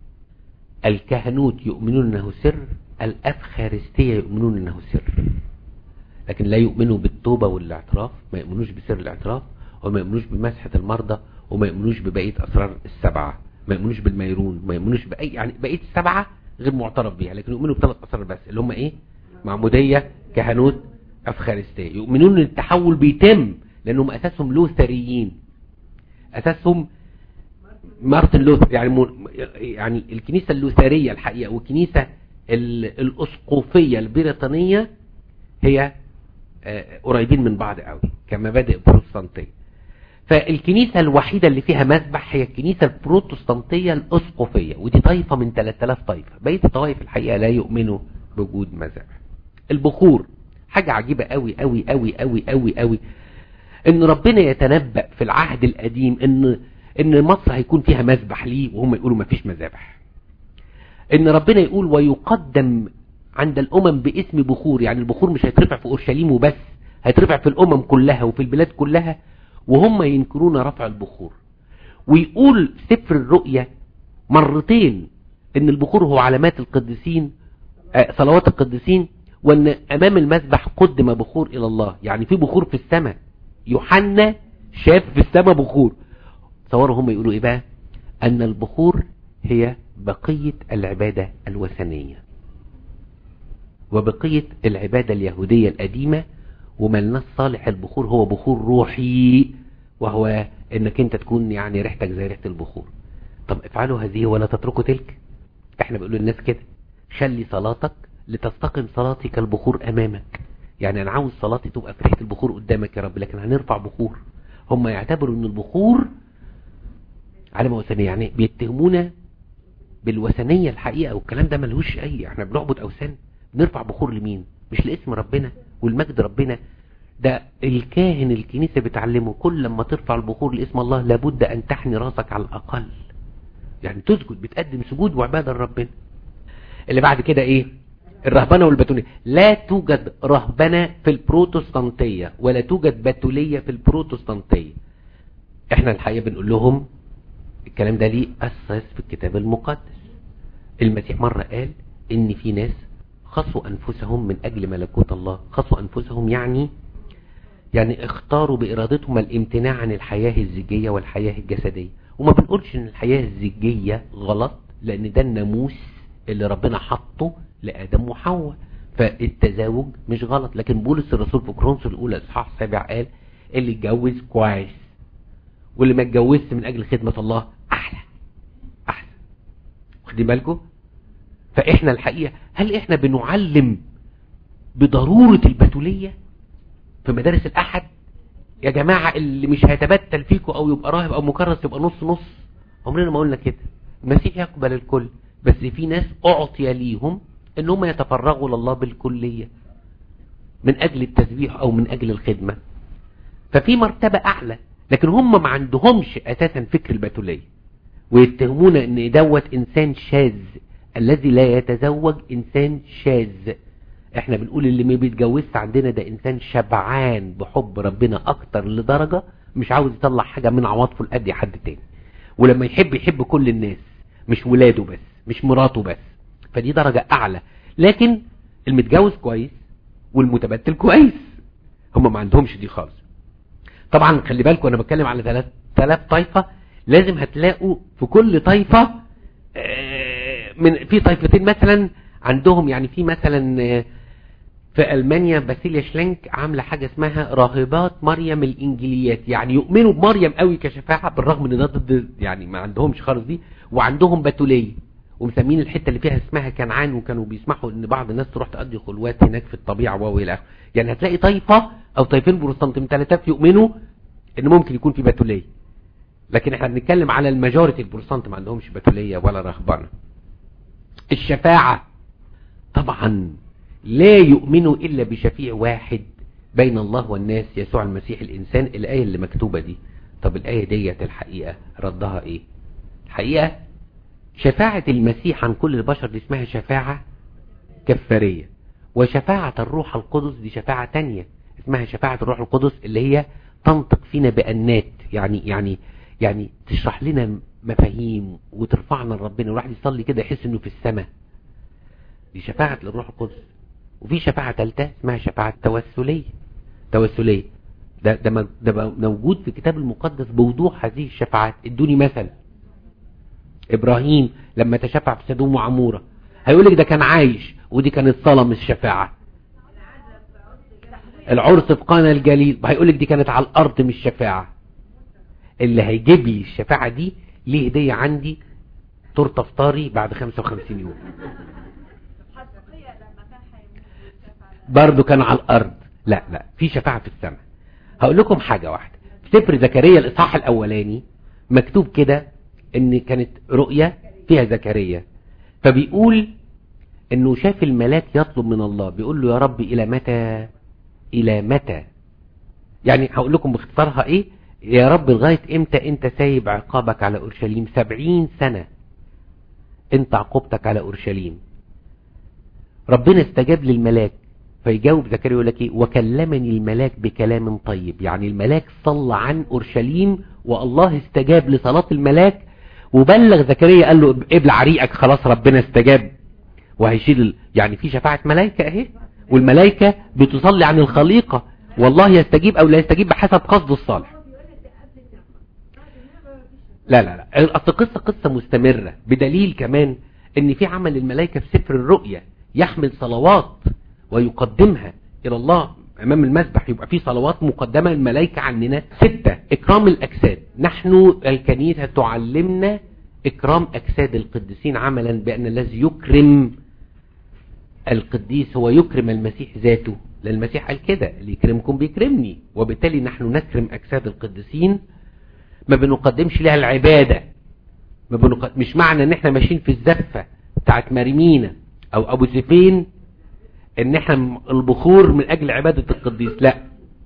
الكهنوت يؤمنون أنه سر الأفخارستية يؤمنون أنه سر لكن لا يؤمنوا بالتوبة والاعتراف ما يؤمنوش بسر الاعتراف وما يؤمنوش بمسحة المرضى وما يؤمنوش ببقية أسرار السبعة ما يؤمنوش بالميرون ما يؤمنوش بأي يعني بقية السبعة غير معترف بيها لكن يؤمنوا بثلاث أسرار بس اللي هم إيه معمودية كهنوت أفخارستية يؤمنون أن التحول بيتم لأنهم أساسهم لوثريين أساسهم مارتن لوثر يعني يعني الكنيسة اللوثرية الحقيقة والكنيسة الأسقفية البريطانية هي قريبين من بعض قوي كمبادئ بروتستانتية فالكنيسة الوحيدة اللي فيها مذبح هي الكنيسة البروتستانتية الأسقفية ودي طائفة من 3000 طائفة بقية الطوائف الحقيقة لا يؤمنوا بوجود مذبح البخور حاجة عجيبة قوي قوي قوي قوي قوي قوي ان ربنا يتنبأ في العهد القديم ان ان مصر هيكون فيها مذبح ليه وهم يقولوا ما فيش مذابح ان ربنا يقول ويقدم عند الامم باسم بخور يعني البخور مش هيترفع في اورشليم وبس هيترفع في الامم كلها وفي البلاد كلها وهم ينكرون رفع البخور ويقول سفر الرؤية مرتين ان البخور هو علامات القديسين صلوات القديسين وان امام المذبح قدم بخور الى الله يعني في بخور في السماء يوحنا شاف في السماء بخور تصوروا هم يقولوا ايه بقى أن البخور هي بقية العبادة الوثنية وبقية العبادة اليهودية القديمة وملناش صالح البخور هو بخور روحي وهو انك انت تكون يعني ريحتك زي ريحة البخور طب افعلوا هذه ولا تتركوا تلك احنا بنقول للناس كده خلي صلاتك لتستقم صلاتي كالبخور امامك يعني انا عاوز صلاتي تبقى في ريحة البخور قدامك يا رب لكن هنرفع بخور هم يعتبروا ان البخور علامة وثنية يعني بيتهمونا بالوثنية الحقيقة والكلام ده ملهوش اي احنا بنعبد اوثان بنرفع بخور لمين مش لاسم ربنا والمجد ربنا ده الكاهن الكنيسة بتعلمه كل لما ترفع البخور لاسم الله لابد ان تحني راسك على الاقل يعني تسجد بتقدم سجود وعبادة لربنا اللي بعد كده ايه الرهبنة والبتولية لا توجد رهبنة في البروتستانتية ولا توجد بتولية في البروتستانتية احنا الحقيقة بنقول لهم الكلام ده ليه أساس في الكتاب المقدس المسيح مرة قال ان في ناس خصوا أنفسهم من أجل ملكوت الله خصوا أنفسهم يعني يعني اختاروا بإرادتهم الامتناع عن الحياة الزيجية والحياة الجسدية وما بنقولش ان الحياة الزيجية غلط لان ده الناموس اللي ربنا حطه لآدم وحواء فالتزاوج مش غلط لكن بولس الرسول في كرونس الأولى إصحاح السابع قال اللي اتجوز كويس واللي ما اتجوزش من أجل خدمة الله أحلى أحسن واخدين بالكم فإحنا الحقيقة هل إحنا بنعلم بضرورة البتولية في مدارس الأحد يا جماعة اللي مش هيتبتل فيكم أو يبقى راهب أو مكرس يبقى نص نص عمرنا ما قلنا كده المسيح يقبل الكل بس في ناس أعطي ليهم ان هم يتفرغوا لله بالكلية من اجل التسبيح او من اجل الخدمة ففي مرتبة اعلى لكن هم ما عندهمش اساسا فكر البتولية ويتهمون ان دوت انسان شاذ الذي لا يتزوج انسان شاذ احنا بنقول اللي ما بيتجوزش عندنا ده انسان شبعان بحب ربنا اكتر لدرجة مش عاوز يطلع حاجة من عواطفه لأدي حد تاني ولما يحب يحب كل الناس مش ولاده بس مش مراته بس فدي درجة اعلى لكن المتجوز كويس والمتبتل كويس هم ما عندهمش دي خالص طبعا خلي بالكم انا بتكلم على ثلاث ثلاث طائفة لازم هتلاقوا في كل طائفة من في طائفتين مثلا عندهم يعني في مثلا في ألمانيا باسيليا شلينك عاملة حاجة اسمها راهبات مريم الإنجليات يعني يؤمنوا بمريم قوي كشفاعة بالرغم ان ده ضد يعني ما عندهمش خالص دي وعندهم بتولية ومسمين الحتة اللي فيها اسمها كنعان وكانوا بيسمحوا ان بعض الناس تروح تقضي خلوات هناك في الطبيعة وهو الى يعني هتلاقي طائفة او طائفين بروتستانت من ثلاثات يؤمنوا ان ممكن يكون في بتولية لكن احنا بنتكلم على الماجوريتي البروتستانت ما عندهمش بتولية ولا رهبانة الشفاعة طبعا لا يؤمنوا الا بشفيع واحد بين الله والناس يسوع المسيح الانسان الايه اللي مكتوبة دي طب الايه ديت الحقيقة ردها ايه الحقيقة شفاعة المسيح عن كل البشر دي اسمها شفاعة كفارية وشفاعة الروح القدس دي شفاعة تانية اسمها شفاعة الروح القدس اللي هي تنطق فينا بأنات يعني يعني يعني تشرح لنا مفاهيم وترفعنا لربنا الواحد يصلي كده يحس انه في السماء دي شفاعة للروح القدس وفي شفاعة ثالثة اسمها شفاعة توسلية توسلية ده ده ده موجود في الكتاب المقدس بوضوح هذه الشفاعات ادوني مثل ابراهيم لما تشفع في سدوم وعمورة هيقولك ده كان عايش ودي كانت صلاة مش شفاعة العرس في قانا الجليل هيقولك دي كانت على الارض مش شفاعة اللي هيجيب لي الشفاعة دي ليه هدية عندي تورته فطاري بعد 55 يوم برضو كان على الارض لا لا في شفاعة في السماء هقول لكم حاجة واحدة في سفر زكريا الاصحاح الاولاني مكتوب كده ان كانت رؤية فيها زكريا فبيقول انه شاف الملاك يطلب من الله بيقول له يا رب الى متى الى متى يعني هقول لكم باختصارها ايه يا رب لغاية امتى انت سايب عقابك على اورشليم سبعين سنة انت عقوبتك على اورشليم ربنا استجاب للملاك فيجاوب زكريا يقول لك ايه وكلمني الملاك بكلام طيب يعني الملاك صلى عن اورشليم والله استجاب لصلاة الملاك وبلغ زكريا قال له ابلع ريقك خلاص ربنا استجاب وهيشيل يعني في شفاعة ملائكة اهي والملائكة بتصلي عن الخليقة والله يستجيب او لا يستجيب بحسب قصده الصالح لا لا لا اصل قصة قصة مستمرة بدليل كمان ان في عمل الملائكة في سفر الرؤية يحمل صلوات ويقدمها الى الله امام المسبح يبقى في صلوات مقدمة الملائكة عننا ستة اكرام الاجساد نحن الكنيسة تعلمنا اكرام اجساد القديسين عملا بان الذي يكرم القديس هو يكرم المسيح ذاته لان المسيح قال كده اللي يكرمكم بيكرمني وبالتالي نحن نكرم اجساد القديسين ما بنقدمش لها العبادة ما بنقدم مش معنى ان احنا ماشيين في الزفة بتاعت مريمينا او ابو زفين ان احنا البخور من اجل عبادة القديس لا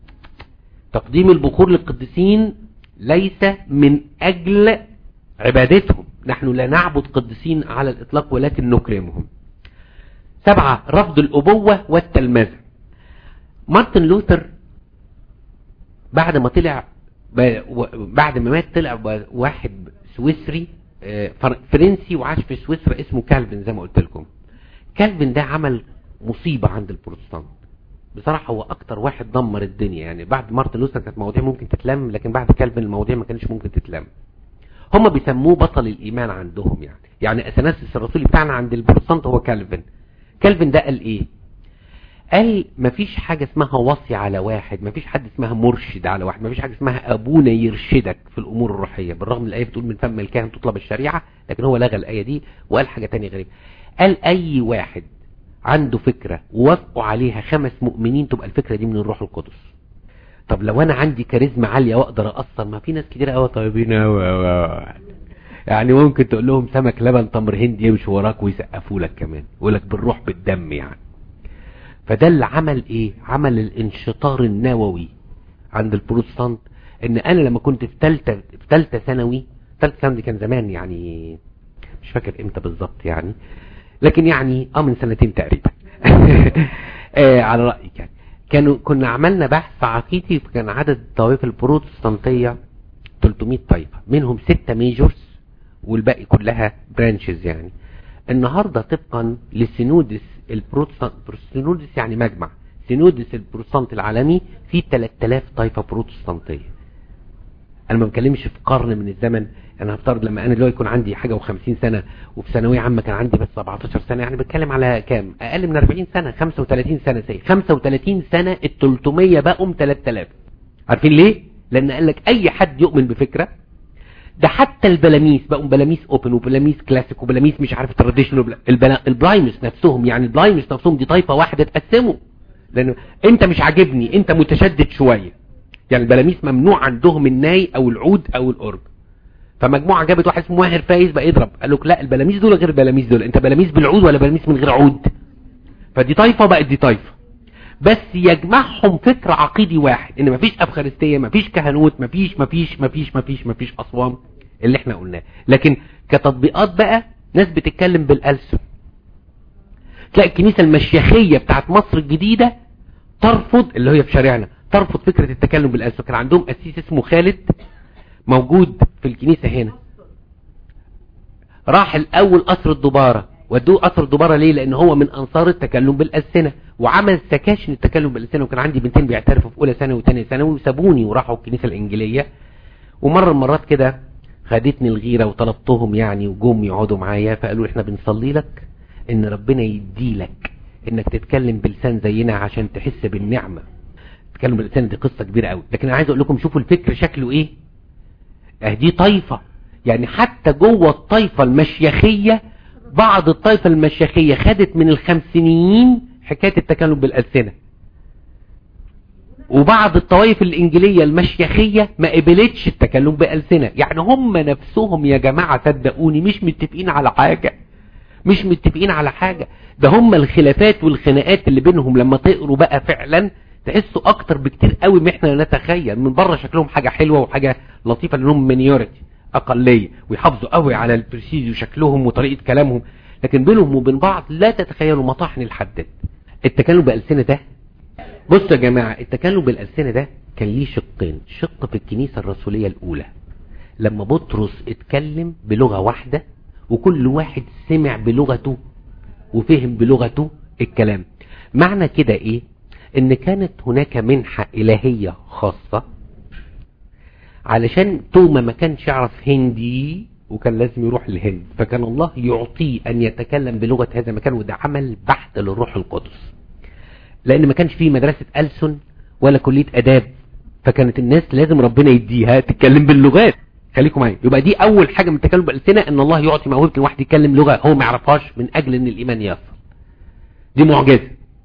تقديم البخور للقديسين ليس من اجل عبادتهم نحن لا نعبد قديسين على الاطلاق ولكن نكرمهم سبعة رفض الابوة والتلمذة مارتن لوثر بعد ما طلع بعد ما مات طلع واحد سويسري فرنسي وعاش في سويسرا اسمه كالفن زي ما قلت لكم كالفن ده عمل مصيبة عند البروتستانت بصراحة هو اكتر واحد دمر الدنيا يعني بعد مارتن لوثر كانت مواضيع ممكن تتلم لكن بعد كالفن المواضيع ما كانش ممكن تتلم هم بيسموه بطل الايمان عندهم يعني يعني اثناسيس الرسولي بتاعنا عند البروتستانت هو كالفن كالفن ده قال ايه قال مفيش حاجة اسمها وصي على واحد مفيش حد اسمها مرشد على واحد مفيش حاجة اسمها ابونا يرشدك في الامور الروحية بالرغم من الايه بتقول من فم الكاهن تطلب الشريعة لكن هو لغى الايه دي وقال حاجة تانية غريبة قال اي واحد عنده فكرة ووافقوا عليها خمس مؤمنين تبقى الفكرة دي من الروح القدس طب لو انا عندي كاريزما عالية واقدر اثر ما في ناس كتير قوي طيبين قوي يعني ممكن تقول لهم سمك لبن تمر هندي يمشي وراك ويسقفوا لك كمان يقول لك بالروح بالدم يعني فده اللي عمل ايه عمل الانشطار النووي عند البروتستانت ان انا لما كنت في ثالثه في ثالثه ثانوي ثالثه ثانوي كان زمان يعني مش فاكر امتى بالظبط يعني لكن يعني اه من سنتين تقريبا آه على رايك يعني كانوا كنا عملنا بحث عقيدي كان عدد الطوائف البروتستانتيه 300 طائفه منهم 6 ميجورز والباقي كلها برانشز يعني النهارده طبقا للسينودس البروتستانت السينودس يعني مجمع سينودس البروتستانت العالمي فيه 3000 طائفه بروتستانتيه انا ما بتكلمش في قرن من الزمن انا هفترض لما انا دلوقتي يكون عندي حاجه و50 سنه وفي ثانويه عامه كان عندي بس 17 سنه يعني بتكلم على كام اقل من 40 سنه 35 سنه سي 35 سنه ال 300 بقوا 3000 عارفين ليه لان قال لك اي حد يؤمن بفكره ده حتى البلاميس بقوا بلاميس اوبن وبلاميس كلاسيك وبلاميس مش عارف تراديشنال البلايمس نفسهم يعني البلايمس نفسهم دي طائفه واحده اتقسموا لان انت مش عاجبني انت متشدد شويه يعني البلاميس ممنوع عندهم الناي او العود او القرب فمجموعه جابت واحد اسمه ماهر فايز بقى يضرب قال لك لا البلاميس دول غير البلاميس دول انت بلاميس بالعود ولا بلاميس من غير عود فدي طائفه بقت دي طائفه بس يجمعهم فكر عقيدي واحد ان مفيش افخارستيه مفيش كهنوت مفيش مفيش مفيش مفيش مفيش اصوام اللي احنا قلناه لكن كتطبيقات بقى ناس بتتكلم بالألسن تلاقي الكنيسة المشيخية بتاعت مصر الجديدة ترفض اللي هي في شارعنا ترفض فكرة التكلم بالألسن كان عندهم أسيس اسمه خالد موجود في الكنيسة هنا راح الأول قصر الدبارة ودوه قصر الدبارة ليه لأن هو من أنصار التكلم بالألسنة وعمل سكاشن التكلم بالألسنة وكان عندي بنتين بيعترفوا في أولى ثانوي وثانيه ثانوي وسابوني وراحوا الكنيسة الإنجيلية ومرة مرات كده خدتني الغيرة وطلبتهم يعني وجم يقعدوا معايا فقالوا احنا بنصلي لك ان ربنا يديلك انك تتكلم بلسان زينا عشان تحس بالنعمة تتكلم باللسان دي قصة كبيرة قوي لكن انا عايز اقول لكم شوفوا الفكر شكله ايه اه دي طايفة يعني حتى جوه الطايفة المشيخية بعض الطايفة المشيخية خدت من الخمسينيين حكاية التكلم بالألسنة وبعض الطوائف الإنجيلية المشيخية ما قبلتش التكلم بألسنة يعني هم نفسهم يا جماعة صدقوني مش متفقين على حاجة مش متفقين على حاجة ده هم الخلافات والخناقات اللي بينهم لما تقروا بقى فعلا تحسوا اكتر بكتير قوي ما احنا نتخيل من بره شكلهم حاجة حلوة وحاجة لطيفة لانهم مينيورتي اقلية ويحافظوا قوي على البرسيز وشكلهم وطريقة كلامهم لكن بينهم وبين بعض لا تتخيلوا مطاحن الحداد التكلم بألسنة ده بصوا يا جماعة التكلم بالألسنة ده كان ليه شقين شق في الكنيسة الرسولية الأولى لما بطرس اتكلم بلغة واحدة وكل واحد سمع بلغته وفهم بلغته الكلام معنى كده ايه ان كانت هناك منحة الهية خاصة علشان توما ما كانش يعرف هندي وكان لازم يروح الهند فكان الله يعطيه ان يتكلم بلغة هذا المكان وده عمل بحث للروح القدس لان ما كانش فيه مدرسة ألسن ولا كلية اداب فكانت الناس لازم ربنا يديها تتكلم باللغات خليكم معايا يبقى دي اول حاجة من التكلم بالألسنة ان الله يعطي موهبة الواحد يتكلم لغة هو ما يعرفهاش من اجل ان الايمان يصل دي معجزة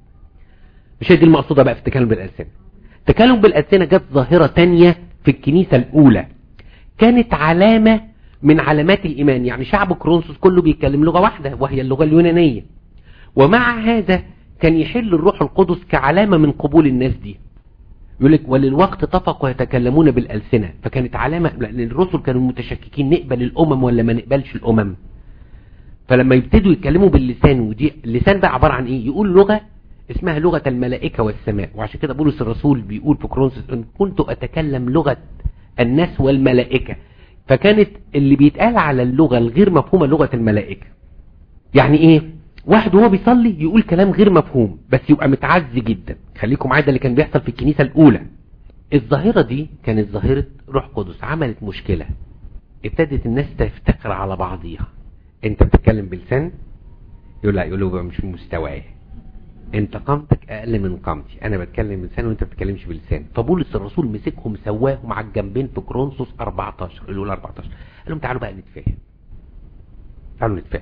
مش هي دي المقصودة بقى في التكلم بالألسنة التكلم بالألسنة جت ظاهرة تانية في الكنيسة الاولى كانت علامة من علامات الايمان يعني شعب كرونسوس كله بيتكلم لغة واحدة وهي اللغة اليونانية ومع هذا كان يحل الروح القدس كعلامة من قبول الناس دي يقول لك وللوقت طفقوا يتكلمون بالألسنة فكانت علامة لأن الرسل كانوا متشككين نقبل الأمم ولا ما نقبلش الأمم فلما يبتدوا يتكلموا باللسان ودي اللسان بقى عبارة عن ايه يقول لغة اسمها لغة الملائكة والسماء وعشان كده بولس الرسول بيقول في كرونسوس ان كنت اتكلم لغة الناس والملائكة فكانت اللي بيتقال على اللغة الغير مفهومة لغة الملائكة يعني ايه واحد وهو بيصلي يقول كلام غير مفهوم بس يبقى متعز جدا خليكم معايا ده اللي كان بيحصل في الكنيسة الاولى الظاهرة دي كانت ظاهرة روح قدس عملت مشكلة ابتدت الناس تفتكر على بعضيها انت بتتكلم بلسان يقول لا يقول له مش مستواي انت قامتك اقل من قامتي انا بتكلم بلسان وانت بتتكلمش بلسان فبولس الرسول مسكهم سواهم على الجنبين في كرونسوس 14 الاولى 14 قال لهم تعالوا بقى نتفاهم تعالوا نتفاهم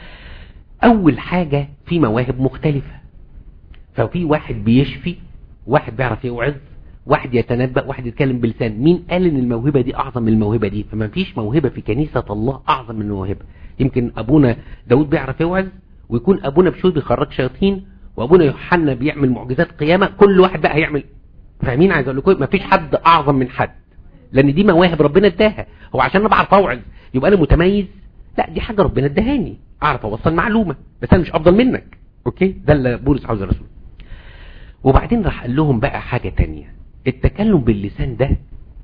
اول حاجة في مواهب مختلفة ففي واحد بيشفي واحد بيعرف يوعظ واحد يتنبأ واحد يتكلم بلسان مين قال ان الموهبة دي اعظم من الموهبة دي فما فيش موهبة في كنيسة الله اعظم من الموهبة يمكن ابونا داود بيعرف يوعظ ويكون ابونا بشوي بيخرج شياطين وابونا يوحنا بيعمل معجزات قيامة كل واحد بقى هيعمل فاهمين عايز اقول لكم ما فيش حد اعظم من حد لان دي مواهب ربنا اداها هو عشان انا بعرف اوعظ يبقى انا متميز لا دي حاجة ربنا ادهاني اعرف اوصل معلومة بس انا مش افضل منك اوكي ده اللي بولس عاوز الرسول وبعدين راح قال لهم بقى حاجة تانية التكلم باللسان ده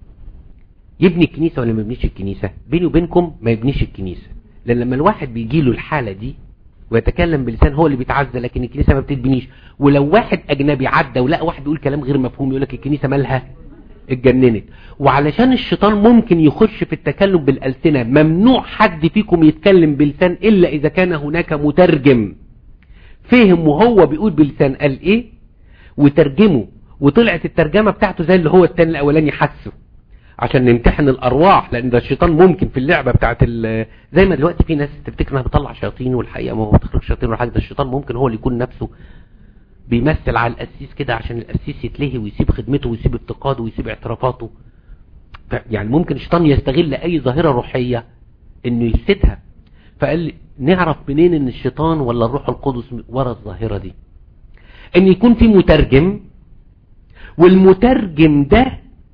يبني الكنيسة ولا ما يبنيش الكنيسة بيني وبينكم ما يبنيش الكنيسة لان لما الواحد بيجي له الحالة دي ويتكلم بلسان هو اللي بيتعزى لكن الكنيسة ما بتتبنيش ولو واحد اجنبي عدى ولقى واحد بيقول كلام غير مفهوم يقول لك الكنيسة مالها اتجننت وعلشان الشيطان ممكن يخش في التكلم بالألسنة ممنوع حد فيكم يتكلم بلسان إلا إذا كان هناك مترجم فهم وهو بيقول بلسان قال إيه وترجمه وطلعت الترجمة بتاعته زي اللي هو التاني الأولاني حسه عشان نمتحن الأرواح لأن ده الشيطان ممكن في اللعبة بتاعت زي ما دلوقتي في ناس تفتكر انها بتطلع شياطين والحقيقة ما هو بتخرج شياطين ولا حاجة ده الشيطان ممكن هو اللي يكون نفسه بيمثل على القسيس كده عشان القسيس يتلهي ويسيب خدمته ويسيب افتقاده ويسيب اعترافاته يعني ممكن الشيطان يستغل اي ظاهرة روحية انه يفسدها فقال لي نعرف منين ان الشيطان ولا الروح القدس ورا الظاهرة دي ان يكون في مترجم والمترجم ده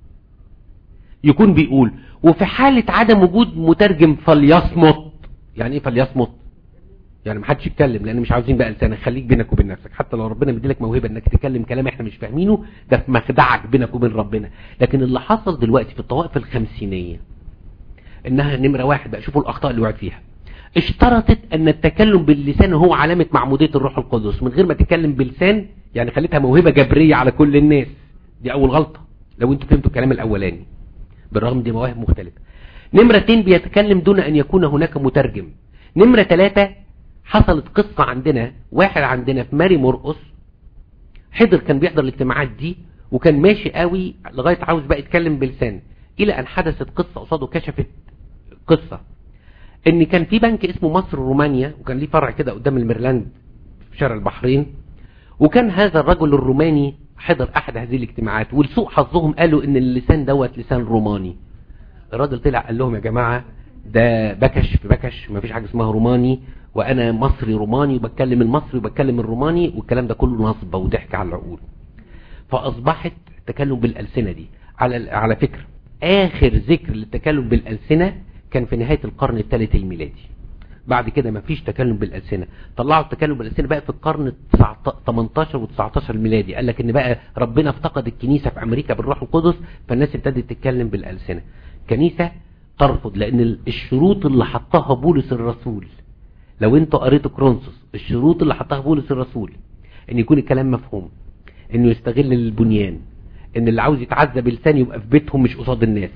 يكون بيقول وفي حالة عدم وجود مترجم فليصمت يعني ايه فليصمت يعني محدش يتكلم لان مش عاوزين بقى لسانك خليك بينك وبين نفسك حتى لو ربنا مديلك موهبه انك تتكلم كلام احنا مش فاهمينه ده في مخدعك بينك وبين ربنا لكن اللي حصل دلوقتي في الطوائف الخمسينيه انها نمره واحد بقى شوفوا الاخطاء اللي وقعت فيها اشترطت ان التكلم باللسان هو علامه معموديه الروح القدس من غير ما تتكلم بلسان يعني خليتها موهبه جبريه على كل الناس دي اول غلطه لو انتوا فهمتوا الكلام الاولاني بالرغم دي مواهب مختلفه نمره اتنين بيتكلم دون ان يكون هناك مترجم نمره ثلاثة حصلت قصة عندنا واحد عندنا في ماري مرقص حضر كان بيحضر الاجتماعات دي وكان ماشي قوي لغاية عاوز بقى يتكلم بلسان الى ان حدثت قصة قصاده كشفت قصة ان كان في بنك اسمه مصر رومانيا وكان ليه فرع كده قدام الميرلاند في شارع البحرين وكان هذا الرجل الروماني حضر احد هذه الاجتماعات ولسوء حظهم قالوا ان اللسان دوت لسان روماني الراجل طلع قال لهم يا جماعة ده بكش في بكش ما فيش حاجة اسمها روماني وانا مصري روماني وبتكلم المصري وبتكلم الروماني والكلام ده كله نصب وضحك على العقول فاصبحت التكلم بالالسنه دي على على فكره اخر ذكر للتكلم بالالسنه كان في نهايه القرن الثالث الميلادي بعد كده ما فيش تكلم بالالسنه طلعوا التكلم بالالسنه بقى في القرن 18 و19 الميلادي قال لك ان بقى ربنا افتقد الكنيسه في امريكا بالروح القدس فالناس ابتدت تتكلم بالالسنه كنيسه ترفض لان الشروط اللي حطها بولس الرسول لو انتوا قريتوا كرونسوس الشروط اللي حطها بولس الرسول ان يكون الكلام مفهوم انه يستغل البنيان ان اللي عاوز يتعذب بلسان يبقى في بيتهم مش قصاد الناس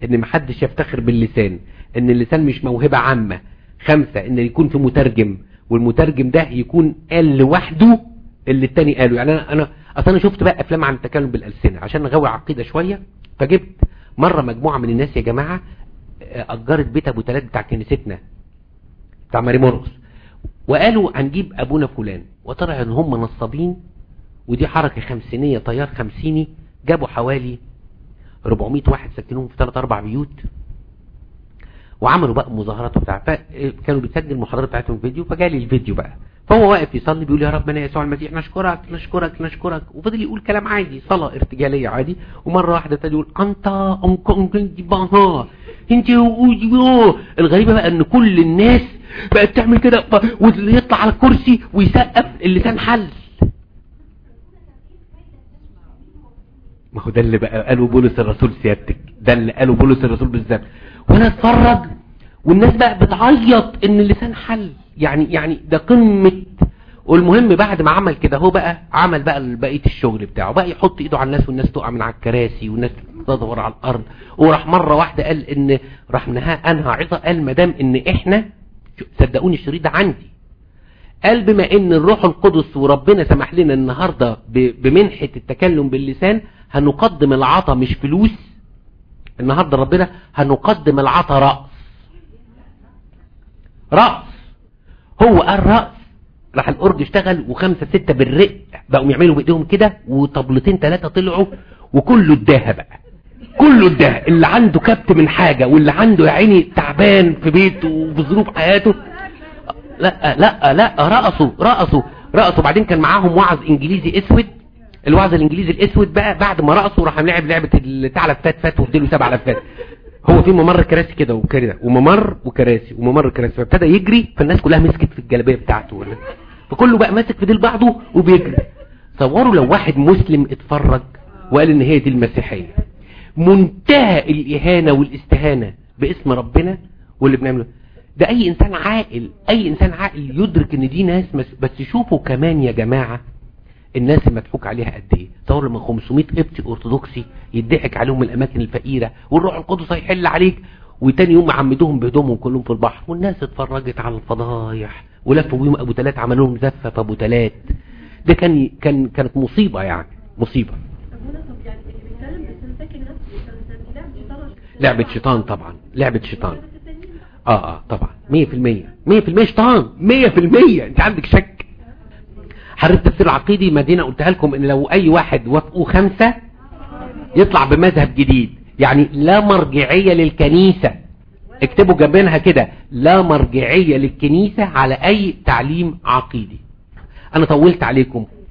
ان محدش يفتخر باللسان ان اللسان مش موهبة عامة خمسة ان يكون في مترجم والمترجم ده يكون قال لوحده اللي التاني قاله يعني انا انا اصل انا شفت بقى افلام عن التكلم بالالسنه عشان نغوي عقيده شويه فجبت مره مجموعه من الناس يا جماعه اجرت بيت ابو تلات بتاع كنيستنا بتاع ماري مرقس وقالوا هنجيب ابونا فلان وطلع ان هم نصابين ودي حركه خمسينيه طيار خمسيني جابوا حوالي 400 واحد سكنوهم في 3 4 بيوت وعملوا بقى مظاهرات وبتاع فكانوا بيسجل المحاضرات بتاعتهم فيديو فجالي الفيديو بقى فهو واقف يصلي بيقول يا ربنا يسوع المسيح نشكرك نشكرك نشكرك وفضل يقول كلام عادي صلاة ارتجالية عادي ومرة واحدة تاني يقول انت امكن انت الغريبة بقى ان كل الناس بقت تعمل كده واللي يطلع على الكرسي ويسقف اللسان حل ما هو ده اللي بقى قاله بولس الرسول سيادتك ده اللي قاله بولس الرسول بالذات وانا اتفرج والناس بقى بتعيط ان اللسان حل يعني يعني ده قمة والمهم بعد ما عمل كده هو بقى عمل بقى بقية الشغل بتاعه بقى يحط ايده على الناس والناس تقع من على الكراسي والناس تدور على الارض وراح مرة واحدة قال ان راح منها انهى عظة قال مدام ان احنا صدقوني الشريط ده عندي قال بما ان الروح القدس وربنا سمح لنا النهاردة بمنحة التكلم باللسان هنقدم العطا مش فلوس النهاردة ربنا هنقدم العطا رأس رأس هو قال رأس راح الأرج اشتغل وخمسة ستة بالرق بقوا يعملوا بإيديهم كده وطبلتين ثلاثة طلعوا وكله اداها بقى كله اداها اللي عنده كبت من حاجة واللي عنده يا عيني تعبان في بيته وفي ظروف حياته لا لا لا رقصوا رقصوا رقصوا بعدين كان معاهم وعظ انجليزي اسود الوعظ الانجليزي الاسود بقى بعد ما رقصوا راح لعب لعبه الثعلب فات فات واديله سبع لفات هو في ممر كراسي كده وكده وممر وكراسي وممر كراسي فابتدى يجري فالناس كلها مسكت في الجلابيه بتاعته ولا فكله بقى ماسك في ديل بعضه وبيجري تصوروا لو واحد مسلم اتفرج وقال ان هي دي المسيحيه منتهى الاهانه والاستهانه باسم ربنا واللي بنعمله ده اي انسان عاقل اي انسان عاقل يدرك ان دي ناس بس شوفوا كمان يا جماعه الناس المضحوك عليها قد ايه تصور من 500 قبطي ارثوذكسي يضحك عليهم الاماكن الفقيره والروح القدس هيحل عليك وتاني يوم عمدوهم بهدومهم كلهم في البحر والناس اتفرجت على الفضايح ولفوا بيهم ابو تلات عملوا لهم زفه في ابو تلات ده كان كان كانت مصيبه يعني مصيبه لعبة شيطان طبعا لعبة شيطان اه اه طبعا 100% 100% شيطان 100% انت عندك شك حرف التفسير العقيدي مدينة قلتها لكم ان لو اي واحد وافقوا خمسة يطلع بمذهب جديد يعني لا مرجعية للكنيسة اكتبوا جنبينها كده لا مرجعية للكنيسة على اي تعليم عقيدي انا طولت عليكم